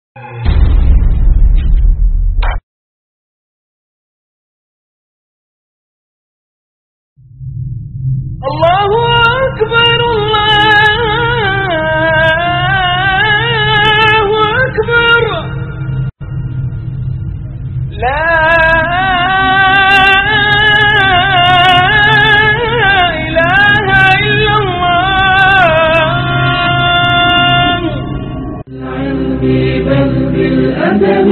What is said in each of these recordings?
الله أكبر الله أكبر لا إله إلا الله بل بالأدب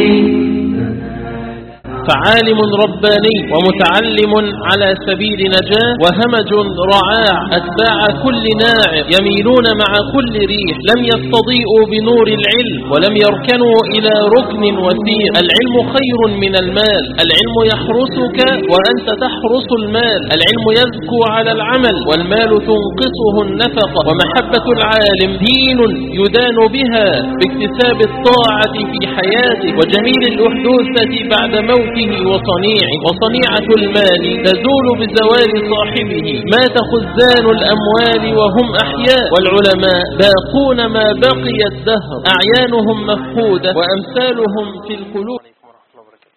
فعالم رباني ومتعلم على سبيل نجاة وهمج رعاع أتباع كل ناعم يميلون مع كل ريح لم يستضيئوا بنور العلم ولم يركنوا إلى ركن وثيق العلم خير من المال العلم يحرسك وأنت تحرس المال العلم يزكو على العمل والمال تنقصه النفقة ومحبة العالم دين يدان بها باكتساب الطاعة في حياته وجميل الأحدوثة بعد موته وصنيعه وصنيعة المال تزول بزوال صاحبه مات خزان الأموال وهم أحياء والعلماء باقون ما بقي الدهر أعيانهم مفقودة وأمثالهم في القلوب عليكم ورحمة الله وبركاته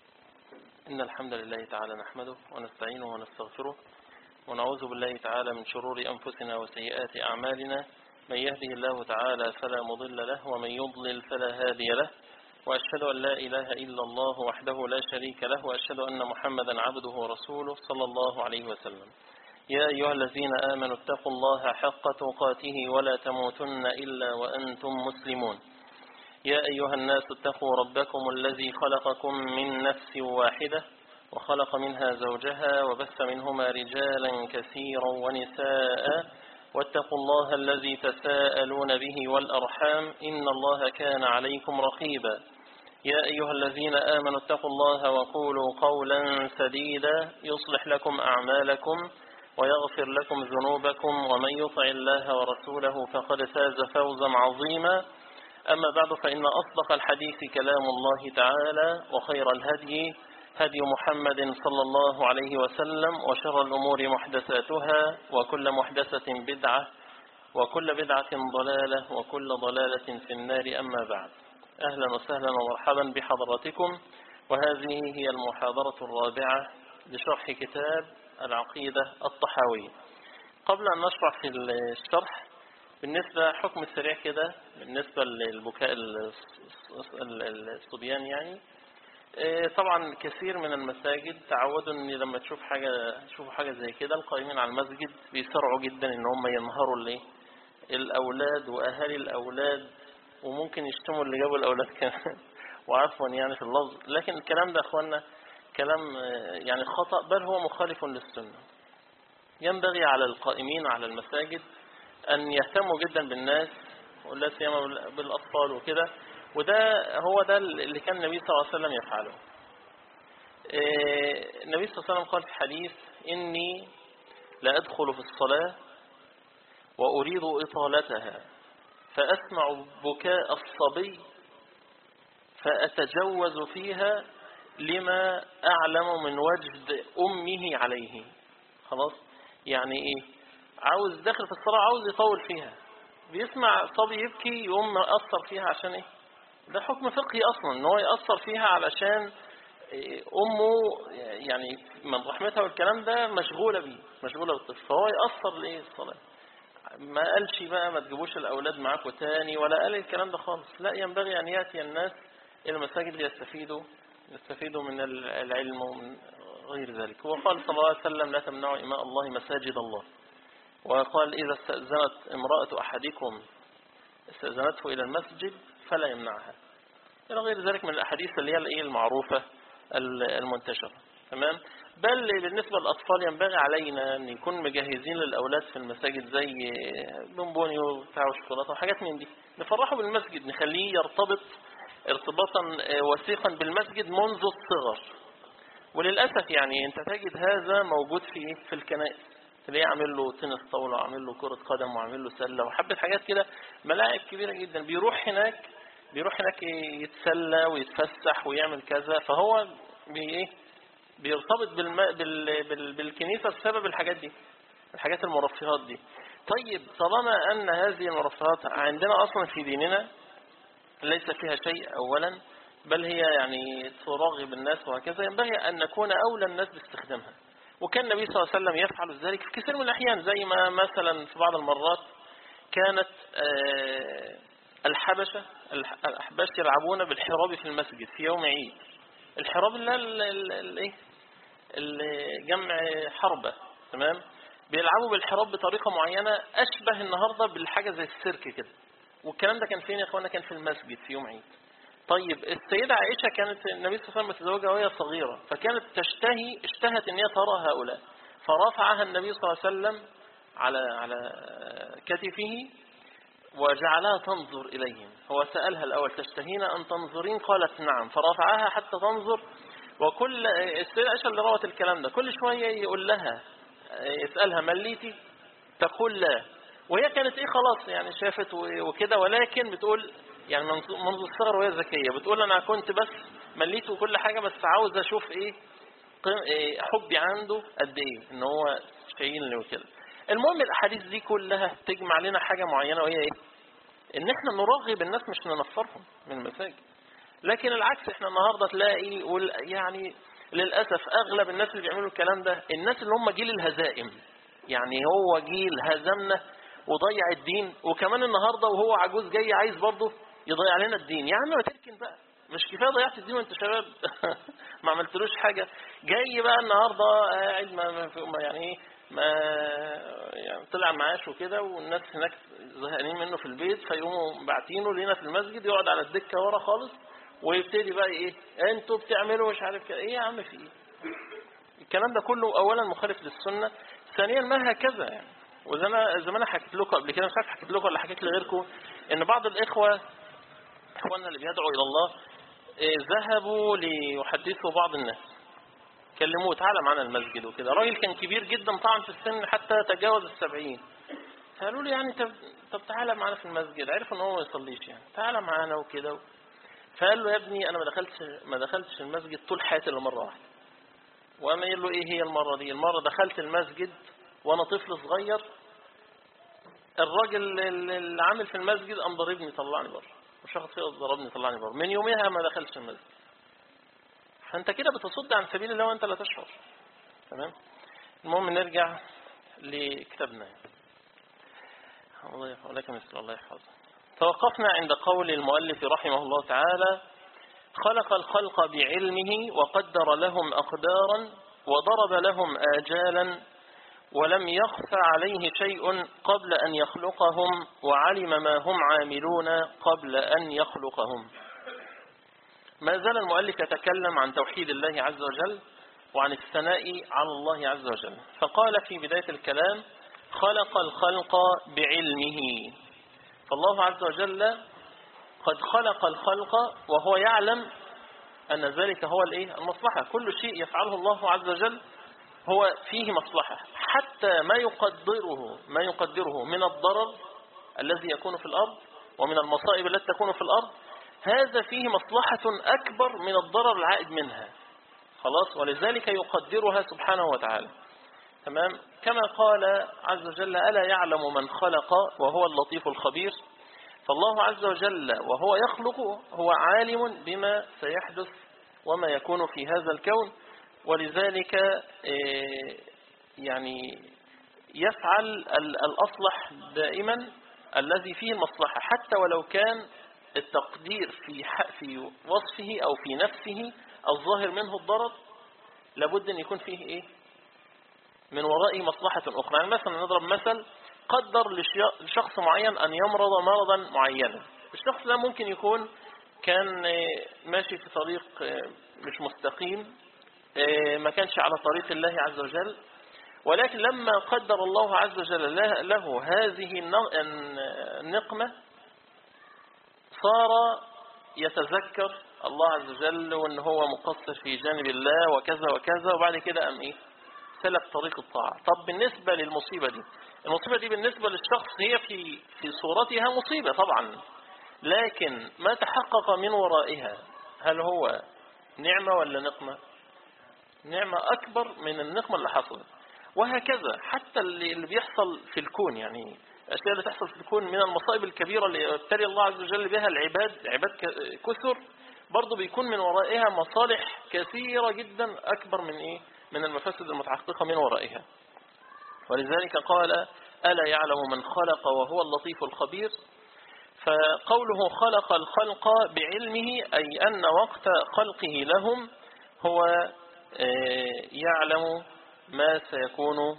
إن الحمد لله تعالى نحمده ونستعينه ونستغفره ونعوذ بالله تعالى من شرور أنفسنا وسيئات أعمالنا من يهده الله تعالى فلا مضل له ومن يضلل فلا هادي له وأشهد أن لا إله إلا الله وحده لا شريك له وأشهد أن محمدا عبده ورسوله صلى الله عليه وسلم يا أيها الذين آمنوا اتقوا الله حق تقاته ولا تموتن إلا وأنتم مسلمون يا أيها الناس اتقوا ربكم الذي خلقكم من نفس واحدة وخلق منها زوجها وبث منهما رجالا كثيرا ونساء واتقوا الله الذي تساءلون به والأرحام إن الله كان عليكم رقيبا يا أيها الذين آمنوا اتقوا الله وقولوا قولا سديدا يصلح لكم أعمالكم ويغفر لكم ذنوبكم ومن يطع الله ورسوله فقد فاز فوزا عظيما أما بعد فإن أصدق الحديث كلام الله تعالى وخير الهدي هدي محمد صلى الله عليه وسلم وشر الأمور محدثاتها وكل محدثة بدعة وكل بدعة ضلالة وكل ضلالة في النار أما بعد أهلا وسهلا ومرحبا بحضراتكم وهذه هي المحاضرة الرابعة لشرح كتاب العقيدة الطحاوية قبل أن نشرح في الشرح بالنسبة حكم السريع كده بالنسبة للبكاء الصبيان يعني طبعا كثير من المساجد تعودوا ان لما تشوف حاجة تشوفوا حاجة زي كده القائمين على المسجد بيسرعوا جدا ان هم ينهروا الايه الاولاد واهالي الاولاد وممكن يشتموا اللي جابوا الاولاد كمان وعفوا يعني في اللفظ لكن الكلام ده اخوانا كلام يعني خطأ بل هو مخالف للسنة ينبغي على القائمين على المساجد أن يهتموا جدا بالناس ولا سيما بالأطفال وكده وده هو ده اللي كان النبي صلى الله عليه وسلم يفعله النبي صلى الله عليه وسلم قال في حديث إني لا أدخل في الصلاة وأريد إطالتها فأسمع بكاء الصبي فأتجوز فيها لما أعلم من وجد أمه عليه خلاص يعني إيه عاوز داخل في الصلاة عاوز يطول فيها بيسمع صبي يبكي يقوم مأثر فيها عشان إيه ده حكم فقهي أصلا إن هو يأثر فيها علشان أمه يعني من رحمتها والكلام ده مشغولة بيه مشغولة بالطفل فهو يأثر لإيه الصلاة ما قالش بقى ما تجيبوش الأولاد معاكم تاني ولا قال الكلام ده خالص لا ينبغي أن يأتي الناس إلى المساجد ليستفيدوا يستفيدوا من العلم ومن غير ذلك وقال صلى الله عليه وسلم لا تمنعوا إماء الله مساجد الله وقال إذا استأذنت امرأة أحدكم استأذنته إلى المسجد فلا يمنعها إلى غير ذلك من الأحاديث اللي هي الإيه المعروفة المنتشرة تمام بل بالنسبة للأطفال ينبغي علينا أن يكون مجهزين للأولاد في المساجد زي بونبوني وبتاع وشوكولاته وحاجات من دي نفرحه بالمسجد نخليه يرتبط ارتباطا وثيقا بالمسجد منذ الصغر وللأسف يعني أنت تجد هذا موجود في في الكنائس تلاقيه عامل له تنس طاولة وعامل له كرة قدم وعامل له سلة وحبة حاجات كده ملاعب كبيرة جدا بيروح هناك بيروح هناك يتسلى ويتفسح ويعمل كذا فهو بي ايه بيرتبط بالم... بال... بال... بالكنيسة بسبب الحاجات دي الحاجات المرفهات دي طيب طالما أن هذه المرفهات عندنا أصلا في ديننا ليس فيها شيء أولا بل هي يعني ترغب الناس وهكذا ينبغي أن نكون أولى الناس باستخدامها وكان النبي صلى الله عليه وسلم يفعل ذلك في كثير من الأحيان زي ما مثلا في بعض المرات كانت آه، الحبشة الح- الأحباش يلعبون بالحراب في المسجد في يوم عيد الحراب اللي هي ال- ال- ال- إيه؟ ال- جمع حربة تمام بيلعبوا بالحراب بطريقة معينة أشبه النهاردة بالحاجة زي السيرك كده والكلام ده كان فين يا اخوانا كان في المسجد في يوم عيد طيب السيدة عائشة كانت النبي صلى الله عليه وسلم متزوجها وهي صغيرة فكانت تشتهي اشتهت ان هي ترى هؤلاء فرفعها النبي صلى الله عليه وسلم على على كتفه وجعلها تنظر إليهم هو سألها الأول تشتهين أن تنظرين قالت نعم فرفعها حتى تنظر وكل السيدة عائشة اللي روت الكلام ده كل شوية يقول لها يسألها مليتي تقول لا وهي كانت ايه خلاص يعني شافت و- وكده ولكن بتقول يعني منذ منذ الصغر وهي ذكية بتقول انا كنت بس مليت وكل حاجة بس عاوز اشوف ايه قيم- إيه حبي عنده قد ايه ان هو شايل لي وكده المهم الاحاديث دي كلها تجمع لنا حاجة معينة وهي ايه ان احنا نرغب الناس مش ننفرهم من المساجد لكن العكس احنا النهاردة تلاقي وال- يعني للأسف أغلب الناس اللي بيعملوا الكلام ده الناس اللي هم جيل الهزائم يعني هو جيل هزمنا وضيع الدين وكمان النهاردة وهو عجوز جاي عايز برضه يضيع لنا الدين يا عم ما تركن بقى مش كفايه ضيعت الدين وانت شباب ما عملتلوش حاجة جاي بقى النهاردة قاعد ما ما في- ما يعني ايه ما يعني طلع معاش وكده والناس هناك زهقانين منه في البيت فيقوموا باعتينه لينا في المسجد يقعد على الدكة ورا خالص ويبتدي بقى ايه انتوا بتعملوا مش عارف كده ايه يا عم في ايه الكلام ده كله اولا مخالف للسنة ثانيا ما هكذا يعني وزي ما زي ما انا حكيت لكم قبل كده مش عارف حكيت لكم ولا حكيت لغيركم ان بعض الاخوه اخواننا اللي بيدعوا الى الله إيه، ذهبوا ليحدثوا بعض الناس كلموه تعالى معانا المسجد وكده راجل كان كبير جدا طبعا في السن حتى تجاوز السبعين فقالوا له يعني طب طب تعالى معانا في المسجد عرف ان هو ما يصليش يعني تعالى معانا وكده فقال له يا ابني انا ما دخلتش ما دخلتش المسجد طول حياتي الا مره واحده وقام قايل له ايه هي المره دي المره دخلت المسجد وانا طفل صغير الراجل اللي عامل في المسجد قام ضربني طلعني بره وشخص كده ضربني طلعني بره من يومها ما دخلتش المسجد فانت كده بتصد عن سبيل الله وانت لا تشعر تمام المهم نرجع لكتابنا الله يحفظ لك مثل الله يحفظه توقفنا عند قول المؤلف رحمه الله تعالى خلق الخلق بعلمه وقدر لهم أقدارا وضرب لهم آجالا ولم يخف عليه شيء قبل أن يخلقهم وعلم ما هم عاملون قبل أن يخلقهم ما زال المؤلف يتكلم عن توحيد الله عز وجل وعن الثناء على الله عز وجل فقال في بداية الكلام خلق الخلق بعلمه فالله عز وجل قد خلق الخلق وهو يعلم أن ذلك هو الإيه؟ المصلحة كل شيء يفعله الله عز وجل هو فيه مصلحة حتى ما يقدره ما يقدره من الضرر الذي يكون في الأرض ومن المصائب التي تكون في الأرض هذا فيه مصلحة أكبر من الضرر العائد منها خلاص ولذلك يقدرها سبحانه وتعالى تمام كما قال عز وجل ألا يعلم من خلق وهو اللطيف الخبير فالله عز وجل وهو يخلق هو عالم بما سيحدث وما يكون في هذا الكون ولذلك إيه، يعني يفعل ال- الأصلح دائما الذي فيه المصلحة حتى ولو كان التقدير في ح- في وصفه أو في نفسه الظاهر منه الضرر لابد أن يكون فيه إيه من ورائه مصلحة أخرى يعني مثلا نضرب مثل قدر لشي- لشخص معين أن يمرض مرضا معينا الشخص ده ممكن يكون كان آه، ماشي في طريق آه، مش مستقيم آه، ما كانش على طريق الله عز وجل ولكن لما قدر الله عز وجل له- له هذه الن- الن- النقمة صار يتذكر الله عز وجل وان هو مقصر في جانب الله وكذا وكذا وبعد كده قام ايه سلك طريق الطاعة طب بالنسبة للمصيبة دي المصيبة دي بالنسبة للشخص هي في في صورتها مصيبة طبعا لكن ما تحقق من ورائها هل هو نعمة ولا نقمة نعمة أكبر من النقمة اللي حصلت وهكذا حتى اللي اللي بيحصل في الكون يعني الأشياء اللي تحصل تكون من المصائب الكبيرة اللي يبتلي الله عز وجل بها العباد عباد ك- كثر برضه بيكون من ورائها مصالح كثيرة جدا أكبر من إيه من المفاسد المتحققة من ورائها ولذلك قال ألا يعلم من خلق وهو اللطيف الخبير فقوله خلق الخلق بعلمه أي أن وقت خلقه لهم هو آه، يعلم ما سيكون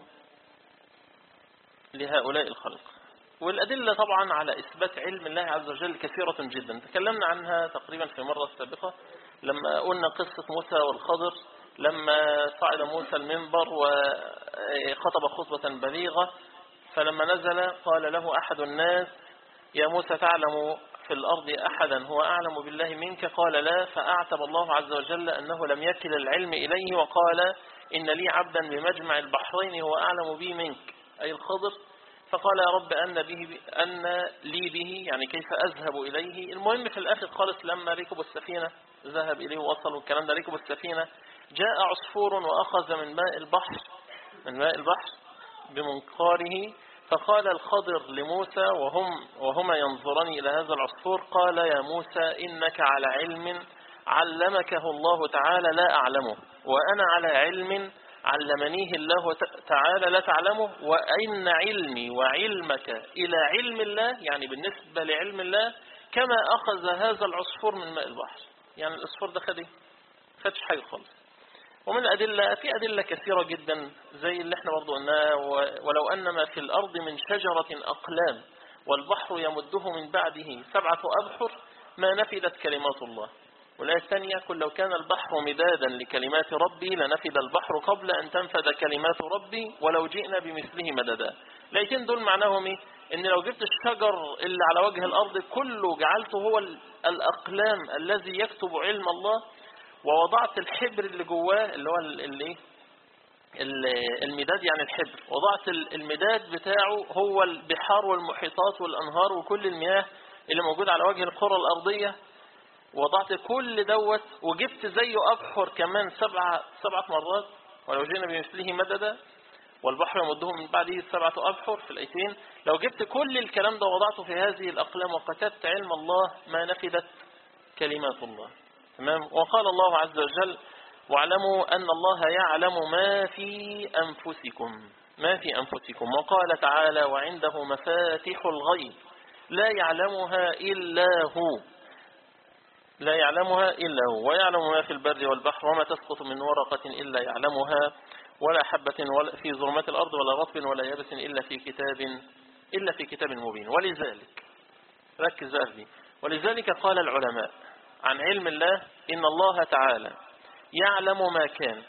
لهؤلاء الخلق والأدلة طبعا على إثبات علم الله عز وجل كثيرة جدا تكلمنا عنها تقريبا في مرة سابقة لما قلنا قصة موسى والخضر لما صعد موسى المنبر وخطب خطبة بليغة فلما نزل قال له أحد الناس يا موسى تعلم في الأرض أحدا هو أعلم بالله منك قال لا فأعتب الله عز وجل أنه لم يكل العلم إليه وقال إن لي عبدا بمجمع البحرين هو أعلم بي منك أي الخضر فقال يا رب أن, به أن لي به يعني كيف أذهب إليه المهم في الآخر خالص لما ركبوا السفينة ذهب إليه ووصلوا الكلام ده ركبوا السفينة جاء عصفور وأخذ من ماء البحر من ماء البحر بمنقاره فقال الخضر لموسى وهم وهما ينظران إلى هذا العصفور قال يا موسى إنك على علم علمكه الله تعالى لا أعلمه وأنا على علم علمنيه الله ت- تعالى لا تعلمه وإن علمي وعلمك إلى علم الله يعني بالنسبة لعلم الله كما أخذ هذا العصفور من ماء البحر يعني العصفور ده خد ايه؟ خدش حاجة خالص ومن الأدلة في أدلة كثيرة جدا زي اللي احنا برضو قلناه و- ولو أن ما في الأرض من شجرة أقلام والبحر يمده من بعده سبعة أبحر ما نفدت كلمات الله والآية الثانية قل لو كان البحر مدادا لكلمات ربي لنفد البحر قبل أن تنفد كلمات ربي ولو جئنا بمثله مددا لكن دول معناهم ايه ان لو جبت الشجر اللي على وجه الأرض كله جعلته هو ال- الأقلام الذي يكتب علم الله ووضعت الحبر اللي جواه اللي هو ال- اللي ايه ال- المداد يعني الحبر وضعت ال- المداد بتاعه هو البحار والمحيطات والأنهار وكل المياه اللي موجودة على وجه الكرة الأرضية وضعت كل دوت وجبت زيه أبحر كمان سبعة سبعة مرات ولو جينا بمثله مددا والبحر يمده من بعده سبعة أبحر في الأيتين لو جبت كل الكلام ده وضعته في هذه الأقلام وكتبت علم الله ما نفدت كلمات الله تمام وقال الله عز وجل واعلموا أن الله يعلم ما في أنفسكم ما في أنفسكم وقال تعالى وعنده مفاتح الغيب لا يعلمها إلا هو لا يعلمها إلا هو ويعلم ما في البر والبحر وما تسقط من ورقة إلا يعلمها ولا حبة ولا في ظلمات الأرض ولا رطب ولا يابس إلا في كتاب إلا في كتاب مبين ولذلك ركز بقى في دي ولذلك قال العلماء عن علم الله إن الله تعالى يعلم ما كان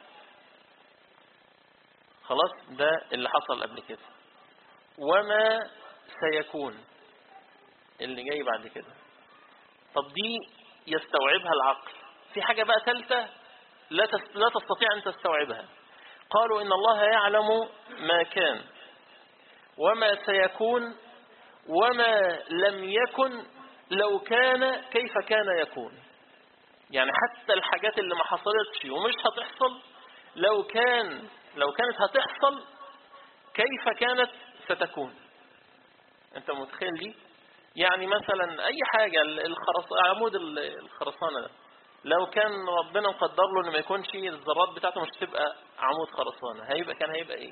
خلاص ده اللي حصل قبل كده وما سيكون اللي جاي بعد كده طب دي يستوعبها العقل في حاجة بقى ثالثة لا تس- لا تستطيع أن تستوعبها قالوا إن الله يعلم ما كان وما سيكون وما لم يكن لو كان كيف كان يكون يعني حتى الحاجات اللي ما حصلتش ومش هتحصل لو كان لو كانت هتحصل كيف كانت ستكون انت متخيل دي يعني مثلا اي حاجة الخرص... عمود ال- الخرسانة ده لو كان ربنا مقدر له ان ما يكونش الذرات بتاعته مش تبقى عمود خرسانة هيبقى كان هيبقى ايه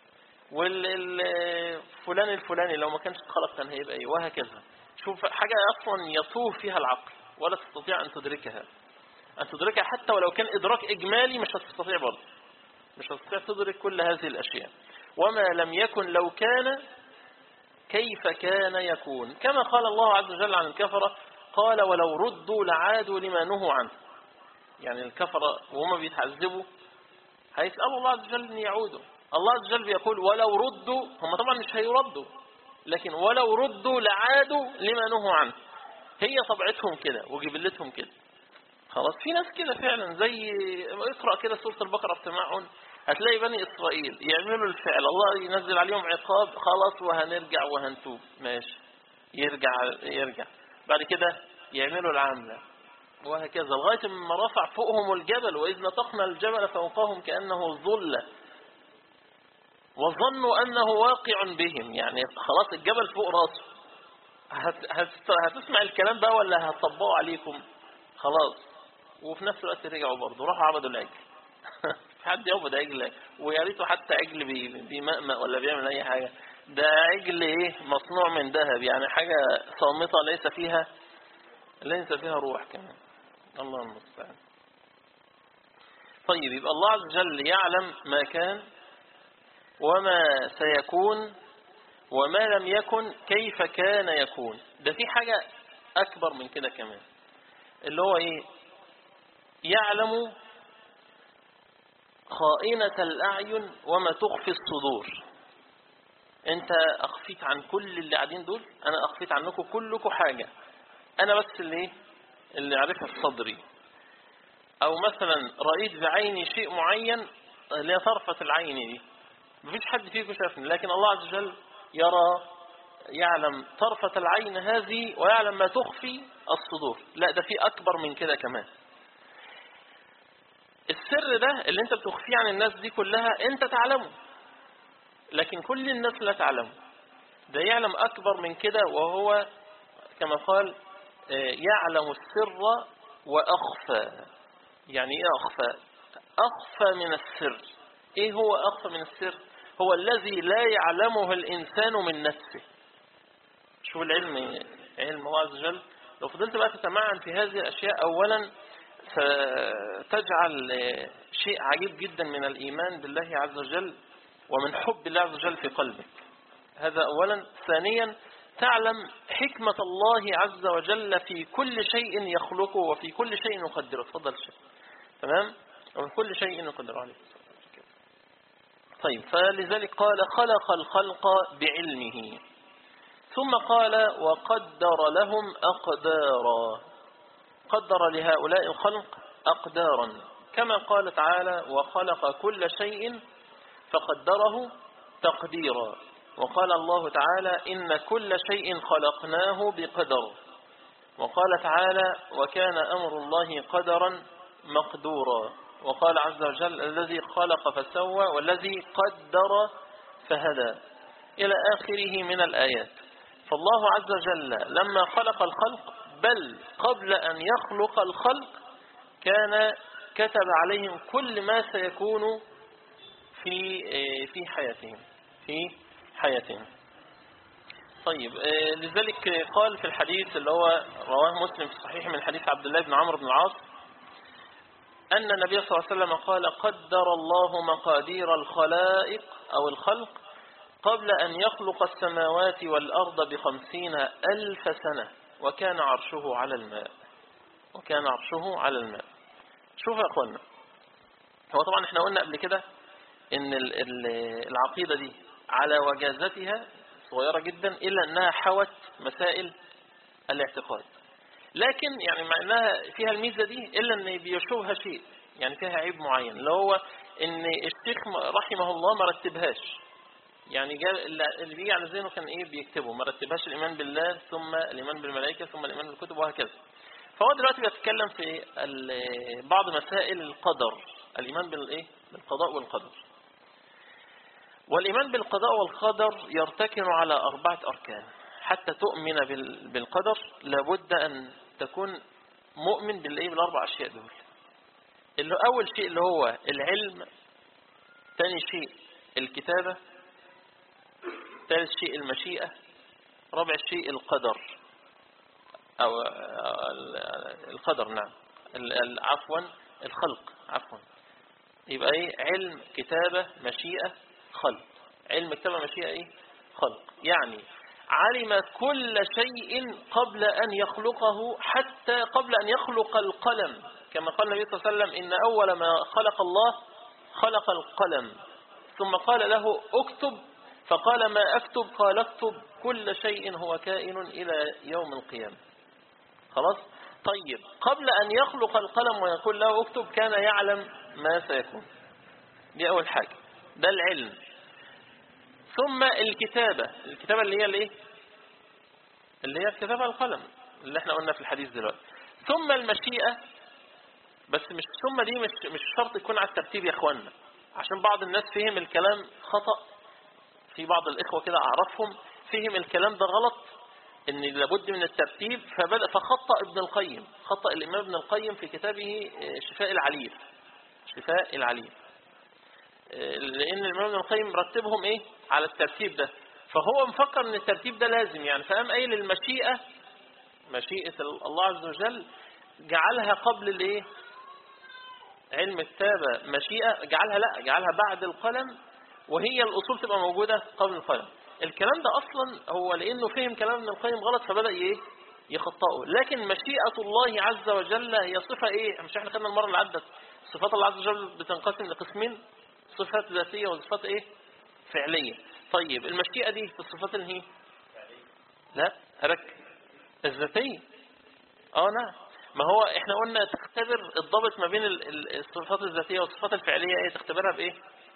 والفلان الفلاني لو ما كانش اتخلق كان هيبقى ايه وهكذا شوف حاجة اصلا يطوف فيها العقل ولا تستطيع ان تدركها ان تدركها حتى ولو كان ادراك اجمالي مش هتستطيع برضه مش هتستطيع تدرك كل هذه الاشياء وما لم يكن لو كان كيف كان يكون كما قال الله عز وجل عن الكفرة قال ولو ردوا لعادوا لما نهوا عنه يعني الكفرة وهم بيتعذبوا هيسألوا الله عز وجل أن يعودوا الله عز وجل بيقول ولو ردوا هم طبعا مش هيردوا لكن ولو ردوا لعادوا لما نهوا عنه هي طبيعتهم كده وجبلتهم كده خلاص في ناس كده فعلا زي اقرأ كده سورة البقرة في تمعن هتلاقي بني إسرائيل يعملوا الفعل الله ينزل عليهم عقاب خلاص وهنرجع وهنتوب ماشي يرجع يرجع بعد كده يعملوا العاملة وهكذا لغاية ما رفع فوقهم الجبل وإذ نطقنا الجبل فوقهم كأنه ظلة وظنوا أنه واقع بهم يعني خلاص الجبل فوق راسه هت هت هتسمع الكلام بقى ولا هتطبقوا عليكم خلاص وفي نفس الوقت رجعوا برضه راحوا عبدوا العجل في حد يعبد عجل ويا ريته حتى عجل بي- بيمأمأ ولا بيعمل اي حاجه ده عجل ايه مصنوع من ذهب يعني حاجه صامته ليس فيها ليس فيها روح كمان الله المستعان طيب يبقى الله عز وجل يعلم ما كان وما سيكون وما لم يكن كيف كان يكون ده في حاجة أكبر من كده كمان اللي هو إيه يعلم خائنة الأعين وما تخفي الصدور أنت أخفيت عن كل اللي قاعدين دول أنا أخفيت عنكم كلكم حاجة أنا بس اللي إيه اللي عرفها في صدري أو مثلا رأيت بعيني شيء معين اللي هي طرفة العين دي مفيش حد فيكم شافني لكن الله عز وجل يرى يعلم طرفة العين هذه ويعلم ما تخفي الصدور لا ده في أكبر من كده كمان السر ده اللي انت بتخفيه عن الناس دي كلها انت تعلمه لكن كل الناس لا تعلمه ده يعلم أكبر من كده وهو كما قال آه، يعلم السر وأخفى يعني ايه أخفى أخفى من السر ايه هو أخفى من السر هو الذي لا يعلمه الإنسان من نفسه شوف العلم علم الله عز وجل لو فضلت بقى تتمعن في هذه الأشياء أولا ستجعل شيء عجيب جدا من الإيمان بالله عز وجل ومن حب الله عز وجل في قلبك هذا أولا ثانيا تعلم حكمة الله عز وجل في كل شيء يخلقه وفي كل شيء يقدره تفضل شيء تمام وفي كل شيء يقدره عليه طيب فلذلك قال خلق الخلق بعلمه ثم قال وقدر لهم أقدارا قدر لهؤلاء الخلق أقدارا كما قال تعالى وخلق كل شيء فقدره تقديرا وقال الله تعالى إن كل شيء خلقناه بقدر وقال تعالى وكان أمر الله قدرا مقدورا وقال عز وجل الذي خلق فسوى والذي قدر فهدى إلى آخره من الآيات فالله عز وجل لما خلق الخلق بل قبل أن يخلق الخلق كان كتب عليهم كل ما سيكون في في حياتهم في حياتهم طيب لذلك قال في الحديث اللي هو رواه مسلم في الصحيح من حديث عبد الله بن عمرو بن العاص أن النبي صلى الله عليه وسلم قال قدر الله مقادير الخلائق أو الخلق قبل أن يخلق السماوات والأرض بخمسين ألف سنة وكان عرشه على الماء وكان عرشه على الماء شوف يا أخوانا هو طبعا احنا قلنا قبل كده ان العقيدة دي على وجازتها صغيرة جدا إلا أنها حوت مسائل الاعتقاد لكن يعني مع أنها فيها الميزة دي إلا أن بيشوفها شيء يعني فيها عيب معين اللي هو أن الشيخ رحمه الله ما رتبهاش يعني جاب اللي بيجي على ذهنه كان ايه بيكتبه ما رتبهاش الايمان بالله ثم الايمان بالملائكه ثم الايمان بالكتب وهكذا فهو دلوقتي بيتكلم في بعض مسائل القدر الايمان بالايه بالقضاء والقدر والايمان بالقضاء والقدر يرتكن على اربعه اركان حتى تؤمن بالقدر لابد ان تكون مؤمن بالايه بالاربع اشياء دول اللي اول شيء اللي هو العلم ثاني شيء الكتابه ثالث شيء المشيئة رابع شيء القدر أو القدر نعم عفوا الخلق عفوا يبقى ايه علم كتابة مشيئة خلق علم كتابة مشيئة ايه خلق يعني علم كل شيء قبل أن يخلقه حتى قبل أن يخلق القلم كما قال النبي صلى الله عليه وسلم إن أول ما خلق الله خلق القلم ثم قال له اكتب فقال ما أكتب قال اكتب كل شيء هو كائن إلى يوم القيامة خلاص طيب قبل أن يخلق القلم ويقول له اكتب كان يعلم ما سيكون دي أول حاجة ده العلم ثم الكتابة الكتابة اللي هي الايه اللي هي الكتابة القلم اللي احنا قلنا في الحديث دلوقتي ثم المشيئة بس مش ثم دي مش مش شرط يكون على الترتيب يا اخوانا عشان بعض الناس فهم الكلام خطأ في بعض الإخوة كده أعرفهم فهم الكلام ده غلط ان لابد من الترتيب فبدأ فخطأ ابن القيم خطأ الإمام ابن القيم في كتابه شفاء العليل شفاء العليل لأن الإمام ابن القيم رتبهم إيه على الترتيب ده فهو مفكر ان الترتيب ده لازم يعني فقام قايل المشيئة مشيئة الله عز وجل جعلها قبل الايه علم الكتابة مشيئة جعلها لا جعلها بعد القلم وهي الأصول تبقى موجودة قبل القلم الكلام ده أصلا هو لأنه فهم كلام ابن القيم غلط فبدأ ايه يخطئه لكن مشيئة الله عز وجل هي صفة ايه مش احنا خدنا المرة اللي عدت صفات الله عز وجل بتنقسم لقسمين صفات ذاتية وصفات ايه فعلية طيب المشيئة دي في الصفات اللي هي لا هرك الذاتية اه نعم ما هو احنا قلنا تختبر الضابط ما بين الصفات الذاتية والصفات الفعلية ايه تختبرها بايه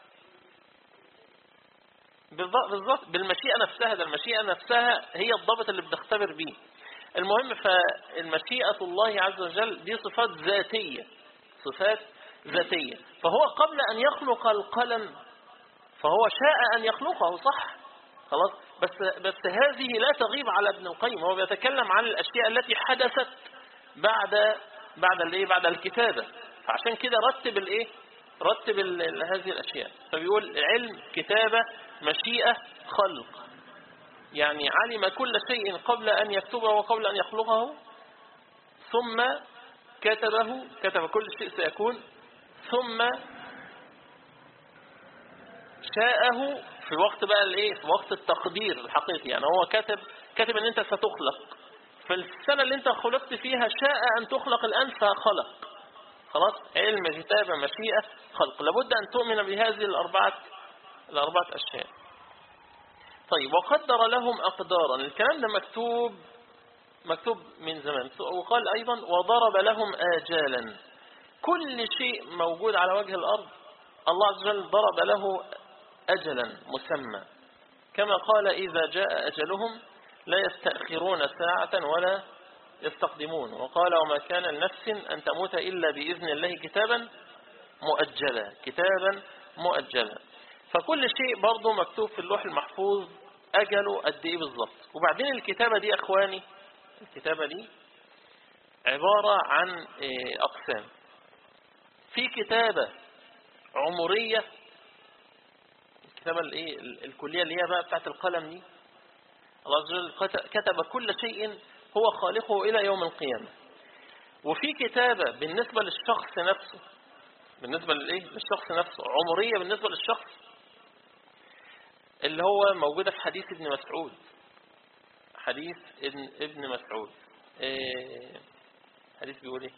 بالضبط بالمشيئة نفسها ده المشيئة نفسها هي الضابط اللي بنختبر بيه المهم فالمشيئة الله عز وجل دي صفات ذاتية صفات ذاتية فهو قبل أن يخلق القلم فهو شاء أن يخلقه صح خلاص بس بس هذه لا تغيب على ابن القيم هو بيتكلم عن الأشياء التي حدثت بعد بعد الايه بعد الكتابة فعشان كده رتب الايه رتب ال هذه الأشياء فبيقول علم كتابة مشيئة خلق يعني علم كل شيء قبل أن يكتبه وقبل أن يخلقه ثم كتبه كتب كل شيء سيكون ثم شاءه في وقت بقى الايه في وقت التقدير الحقيقي يعني هو كاتب كاتب ان انت ستخلق في السنة اللي انت خلقت فيها شاء ان تخلق الان فخلق خلاص علم كتابة مشيئة خلق لابد ان تؤمن بهذه الاربعة الاربعة اشياء طيب وقدر لهم اقدارا الكلام ده مكتوب مكتوب من زمان وقال ايضا وضرب لهم اجالا كل شيء موجود على وجه الارض الله عز وجل ضرب له أجلا مسمى كما قال إذا جاء أجلهم لا يستأخرون ساعة ولا يستقدمون وقال وما كان لنفس أن تموت إلا بإذن الله كتابا مؤجلا كتابا مؤجلا فكل شيء برضه مكتوب في اللوح المحفوظ أجله قد إيه بالظبط وبعدين الكتابة دي أخواني الكتابة دي عبارة عن أقسام في كتابة عمرية الكتابة الايه الكلية اللي هي بقى بتاعت القلم دي الله عز وجل كتب كل شيء هو خالقه إلى يوم القيامة وفي كتابة بالنسبة للشخص نفسه بالنسبة للإيه؟ للشخص نفسه عمرية بالنسبة للشخص اللي هو موجودة في حديث ابن مسعود حديث ابن, ابن مسعود إيه حديث بيقول ايه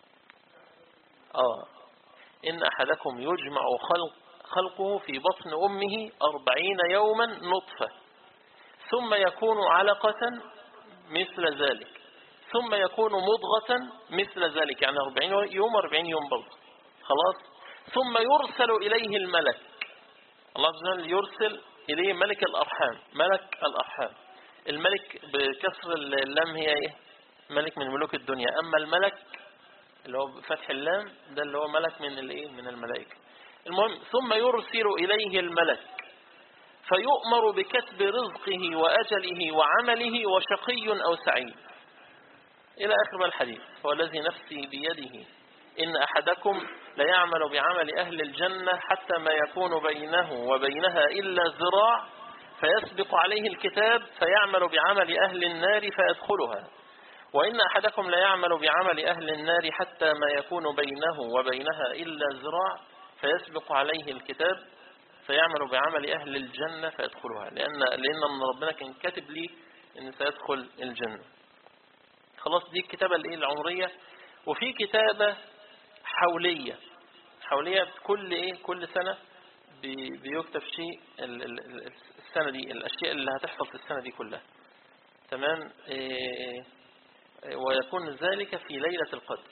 اه إن أحدكم يجمع خلق خلقه في بطن أمه أربعين يوما نطفة ثم يكون علقة مثل ذلك ثم يكون مضغة مثل ذلك يعني أربعين يوم أربعين يوم برضه خلاص ثم يرسل إليه الملك الله عز وجل يرسل إليه ملك الأرحام ملك الأرحام الملك بكسر اللام هي إيه ملك من ملوك الدنيا أما الملك اللي هو بفتح اللام ده اللي هو ملك من الايه من الملائكة المهم ثم يرسل إليه الملك فيؤمر بكتب رزقه وأجله وعمله وشقي أو سعيد إلى آخر ما الحديث هو الذي نفسي بيده إن أحدكم ليعمل بعمل أهل الجنة حتى ما يكون بينه وبينها إلا ذراع فيسبق عليه الكتاب فيعمل بعمل أهل النار فيدخلها وإن أحدكم ليعمل بعمل أهل النار حتى ما يكون بينه وبينها إلا ذراع فيسبق عليه الكتاب فيعمل بعمل أهل الجنة فيدخلها لأن, لأن ربنا كان كاتب لي أن سيدخل الجنة خلاص دي الكتابة الإيه العمرية وفي كتابة حولية حولية كل إيه كل سنة بيكتب شيء السنة دي الأشياء اللي هتحصل في السنة دي كلها تمام إيه ويكون ذلك في ليلة القدر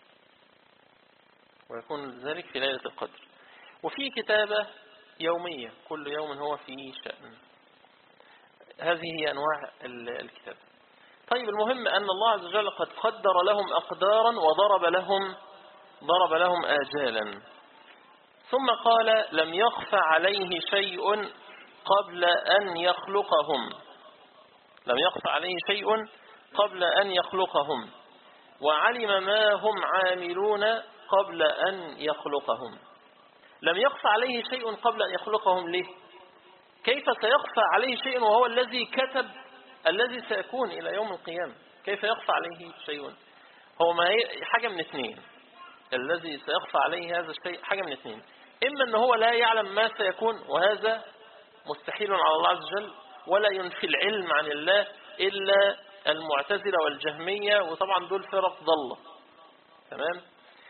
ويكون ذلك في ليلة القدر وفي كتابة يومية كل يوم هو في شأن هذه هي أنواع الكتاب طيب المهم أن الله عز وجل قد قدر لهم أقدارا وضرب لهم ضرب لهم آجالا ثم قال لم يخفى عليه شيء قبل أن يخلقهم لم يخفى عليه شيء قبل أن يخلقهم وعلم ما هم عاملون قبل أن يخلقهم لم يخفى عليه شيء قبل أن يخلقهم ليه كيف سيخفى عليه شيء وهو الذي كتب الذي سيكون إلى يوم القيامة كيف يخفى عليه شيء هو ما هي حاجة من اثنين الذي سيخفى عليه هذا الشيء حاجة من اثنين إما أنه هو لا يعلم ما سيكون وهذا مستحيل على الله عز وجل ولا ينفي العلم عن الله إلا المعتزلة والجهمية وطبعا دول فرق ضلة تمام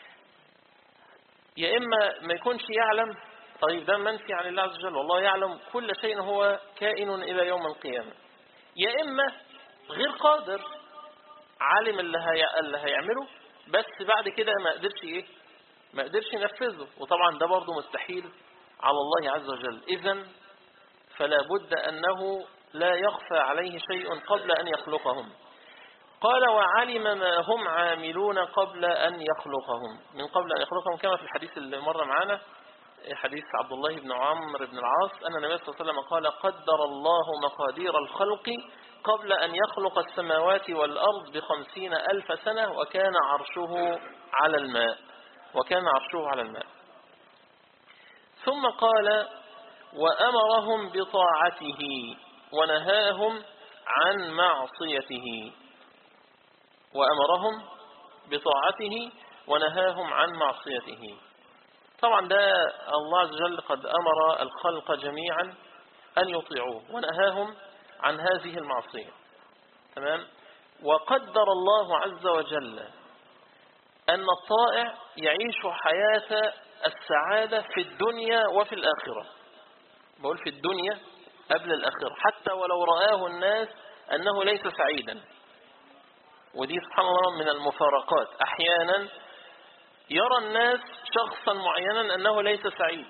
يا إما ما يكونش يعلم طيب ده منفي عن الله عز وجل والله يعلم كل شيء هو كائن إلى يوم القيامة يا إما غير قادر عالم اللي, هي... اللي هيعمله بس بعد كده ما قدرش إيه ما قدرش ينفذه وطبعا ده برضه مستحيل على الله عز وجل إذا فلا بد أنه لا يخفى عليه شيء قبل أن يخلقهم قال وعلم ما هم عاملون قبل أن يخلقهم من قبل أن يخلقهم كما في الحديث اللي مر معنا حديث عبد الله بن عمرو بن العاص أن النبي صلى الله عليه وسلم قال قدر الله مقادير الخلق قبل أن يخلق السماوات والأرض بخمسين ألف سنة وكان عرشه على الماء وكان عرشه على الماء ثم قال وأمرهم بطاعته ونهاهم عن معصيته وأمرهم بطاعته ونهاهم عن معصيته طبعا ده الله عز وجل قد أمر الخلق جميعا أن يطيعوه ونهاهم عن هذه المعصية تمام وقدر الله عز وجل أن الطائع يعيش حياة السعادة في الدنيا وفي الآخرة بقول في الدنيا قبل الآخرة حتى ولو رآه الناس أنه ليس سعيدا ودي سبحان الله من المفارقات أحيانا يرى الناس شخصا معينا أنه ليس سعيد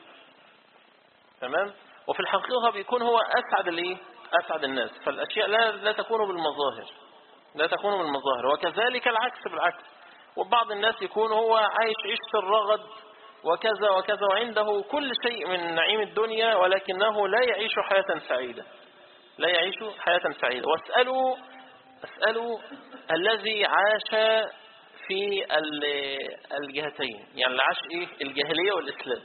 تمام وفي الحقيقة بيكون هو أسعد الايه أسعد الناس فالأشياء لا, لا تكون بالمظاهر لا تكون بالمظاهر وكذلك العكس بالعكس وبعض الناس يكون هو عايش عيشة الرغد وكذا وكذا وعنده كل شيء من نعيم الدنيا ولكنه لا يعيش حياة سعيدة لا يعيش حياة سعيدة واسألوا اسألوا الذي عاش في الجهتين يعني اللي عاش ايه الجاهلية والإسلام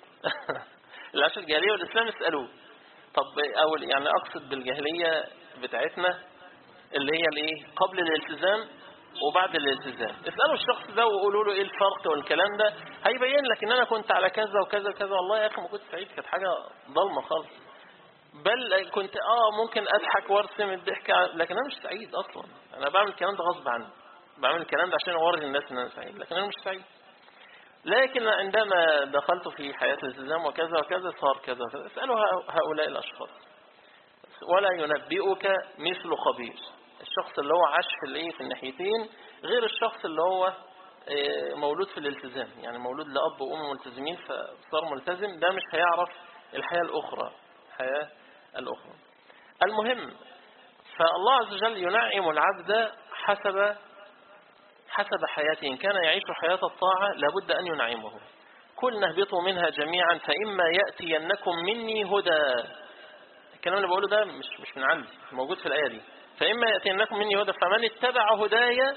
اللي عاش الجاهلية والإسلام اسألوه طب أول يعني أقصد بالجاهلية بتاعتنا اللي هي الايه قبل الالتزام وبعد الالتزام اسألوا الشخص ده وقولوا له ايه الفرق والكلام ده هيبين لك ان انا كنت على كذا وكذا وكذا والله يا اخي ما كنت سعيد كانت حاجة ضلمة خالص بل كنت اه ممكن اضحك وارسم الضحكة لكن انا مش سعيد اصلا انا بعمل الكلام ده غصب عني بعمل الكلام ده عشان اوري الناس ان انا سعيد لكن انا مش سعيد لكن عندما دخلت في حياة الالتزام وكذا وكذا صار كذا وكذا اسألوا هؤلاء الاشخاص ولا ينبئك مثل خبير الشخص اللي هو عاش في الايه في الناحيتين غير الشخص اللي هو مولود في الالتزام يعني مولود لأب وأم ملتزمين فصار ملتزم ده مش هيعرف الحياة الأخرى الحياة الأخرى المهم فالله عز وجل ينعم العبد حسب حسب حياته إن كان يعيش حياة الطاعة لابد أن ينعمه كل نهبطوا منها جميعا فإما يأتينكم مني هدى الكلام اللي بقوله ده مش مش من عندي موجود في الآية دي فإما يأتينكم مني هدى فمن اتبع هدايا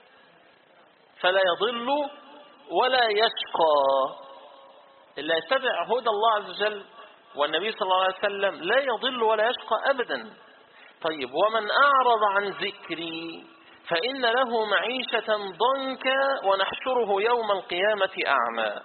فلا يضل ولا يشقى اللي يتبع هدى الله عز وجل والنبي صلى الله عليه وسلم لا يضل ولا يشقى أبدا طيب ومن أعرض عن ذكري فإن له معيشة ضنكا ونحشره يوم القيامة أعمى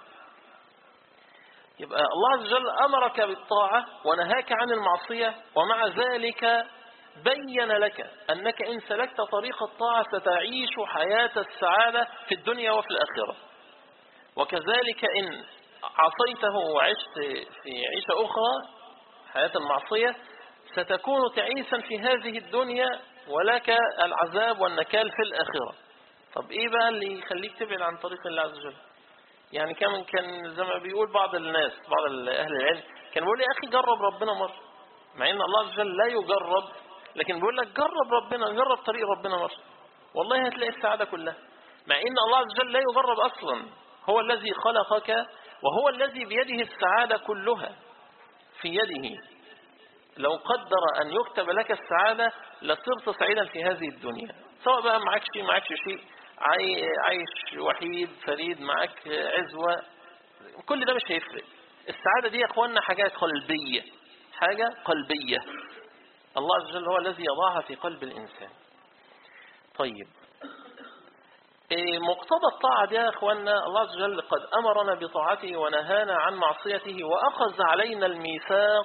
يبقى الله عز وجل أمرك بالطاعة ونهاك عن المعصية ومع ذلك بين لك أنك إن سلكت طريق الطاعة ستعيش حياة السعادة في الدنيا وفي الآخرة وكذلك إن عصيته وعشت في عيشة أخرى حياة المعصية ستكون تعيسا في هذه الدنيا ولك العذاب والنكال في الآخرة طب إيه بقى اللي يخليك تبعد عن طريق الله عز وجل يعني كان كان زي ما بيقول بعض الناس بعض أهل العلم كان بيقول يا أخي جرب ربنا مرة مع إن الله عز وجل لا يجرب لكن بيقول لك جرب ربنا جرب طريق ربنا مرة والله هتلاقي السعادة كلها مع إن الله عز وجل لا يجرب أصلا هو الذي خلقك وهو الذي بيده السعادة كلها في يده لو قدر أن يكتب لك السعادة لصرت سعيدا في هذه الدنيا سواء بقى معك شيء معك شيء عاي- عايش وحيد فريد معك عزوة كل ده مش هيفرق السعادة دي يا اخوانا حاجة قلبية حاجة قلبية الله عز وجل هو الذي يضعها في قلب الإنسان طيب إيه مقتضى الطاعة دي يا اخوانا الله عز وجل قد أمرنا بطاعته ونهانا عن معصيته وأخذ علينا الميثاق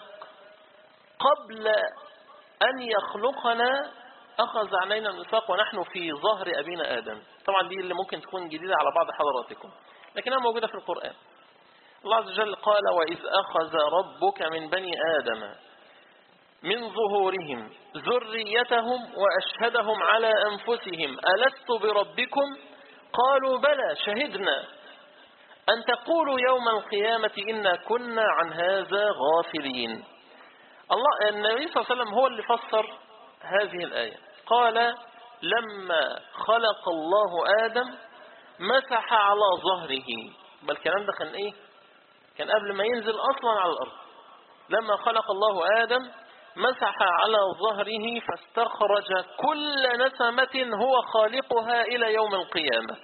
قبل أن يخلقنا أخذ علينا الميثاق ونحن في ظهر أبينا آدم طبعا دي اللي ممكن تكون جديدة على بعض حضراتكم لكنها موجودة في القرآن الله عز وجل قال وإذ أخذ ربك من بني آدم من ظهورهم ذريتهم وأشهدهم على أنفسهم ألست بربكم قالوا بلى شهدنا أن تقولوا يوم القيامة إنا كنا عن هذا غافلين الله النبي صلى الله عليه وسلم هو اللي فسر هذه الآية قال لما خلق الله آدم مسح على ظهره بل الكلام ده كان إيه كان قبل ما ينزل أصلا على الأرض لما خلق الله آدم مسح على ظهره فاستخرج كل نسمة هو خالقها إلى يوم القيامة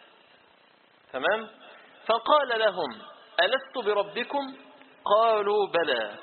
تمام فقال لهم ألست بربكم قالوا بلى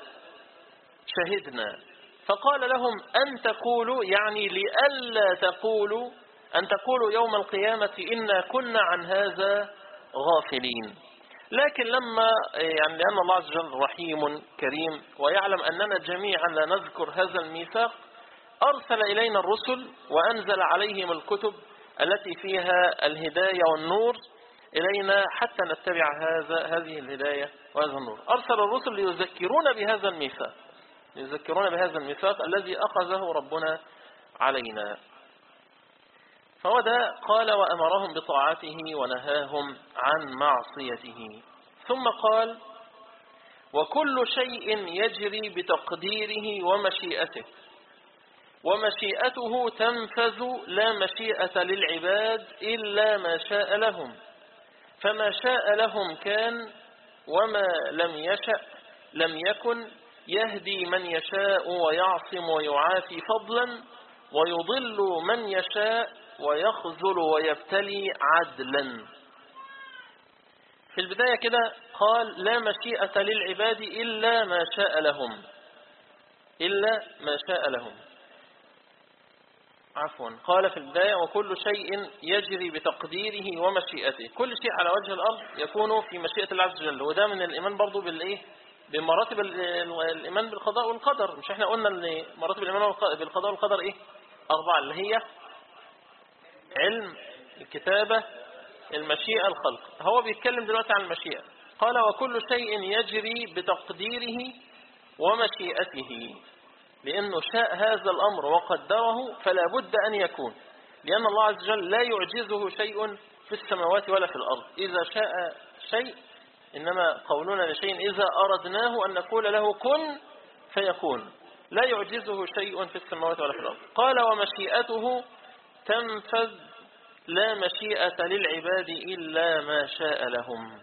شهدنا فقال لهم أن تقولوا يعني لئلا تقولوا أن تقولوا يوم القيامة إنا كنا عن هذا غافلين لكن لما يعني لأن الله عز وجل رحيم كريم ويعلم أننا جميعا لا نذكر هذا الميثاق أرسل إلينا الرسل وأنزل عليهم الكتب التي فيها الهداية والنور إلينا حتى نتبع هذا هذه الهداية وهذا النور أرسل الرسل ليذكرون بهذا الميثاق ليذكرون بهذا الميثاق الذي أخذه ربنا علينا فهو ده قال وأمرهم بطاعته ونهاهم عن معصيته ثم قال وكل شيء يجري بتقديره ومشيئته ومشيئته تنفذ لا مشيئة للعباد إلا ما شاء لهم فما شاء لهم كان وما لم يشأ لم يكن يهدي من يشاء ويعصم ويعافي فضلا ويضل من يشاء ويخذل ويبتلي عدلا في البداية كده قال لا مشيئة للعباد إلا ما شاء لهم إلا ما شاء لهم عفوا قال في البداية وكل شيء يجري بتقديره ومشيئته كل شيء على وجه الأرض يكون في مشيئة الله عز وجل وده من الإيمان برضو بالإيه بمراتب الإيمان بالقضاء والقدر مش احنا قلنا ان مراتب الإيمان بالقضاء والقدر إيه أربعة اللي هي علم الكتابة المشيئة الخلق هو بيتكلم دلوقتي عن المشيئة قال وكل شيء يجري بتقديره ومشيئته لأنه شاء هذا الأمر وقدره فلا بد أن يكون لأن الله عز وجل لا يعجزه شيء في السماوات ولا في الأرض إذا شاء شيء إنما قولنا لشيء إذا أردناه أن نقول له كن فيكون لا يعجزه شيء في السماوات ولا في الأرض قال ومشيئته تنفذ لا مشيئة للعباد إلا ما شاء لهم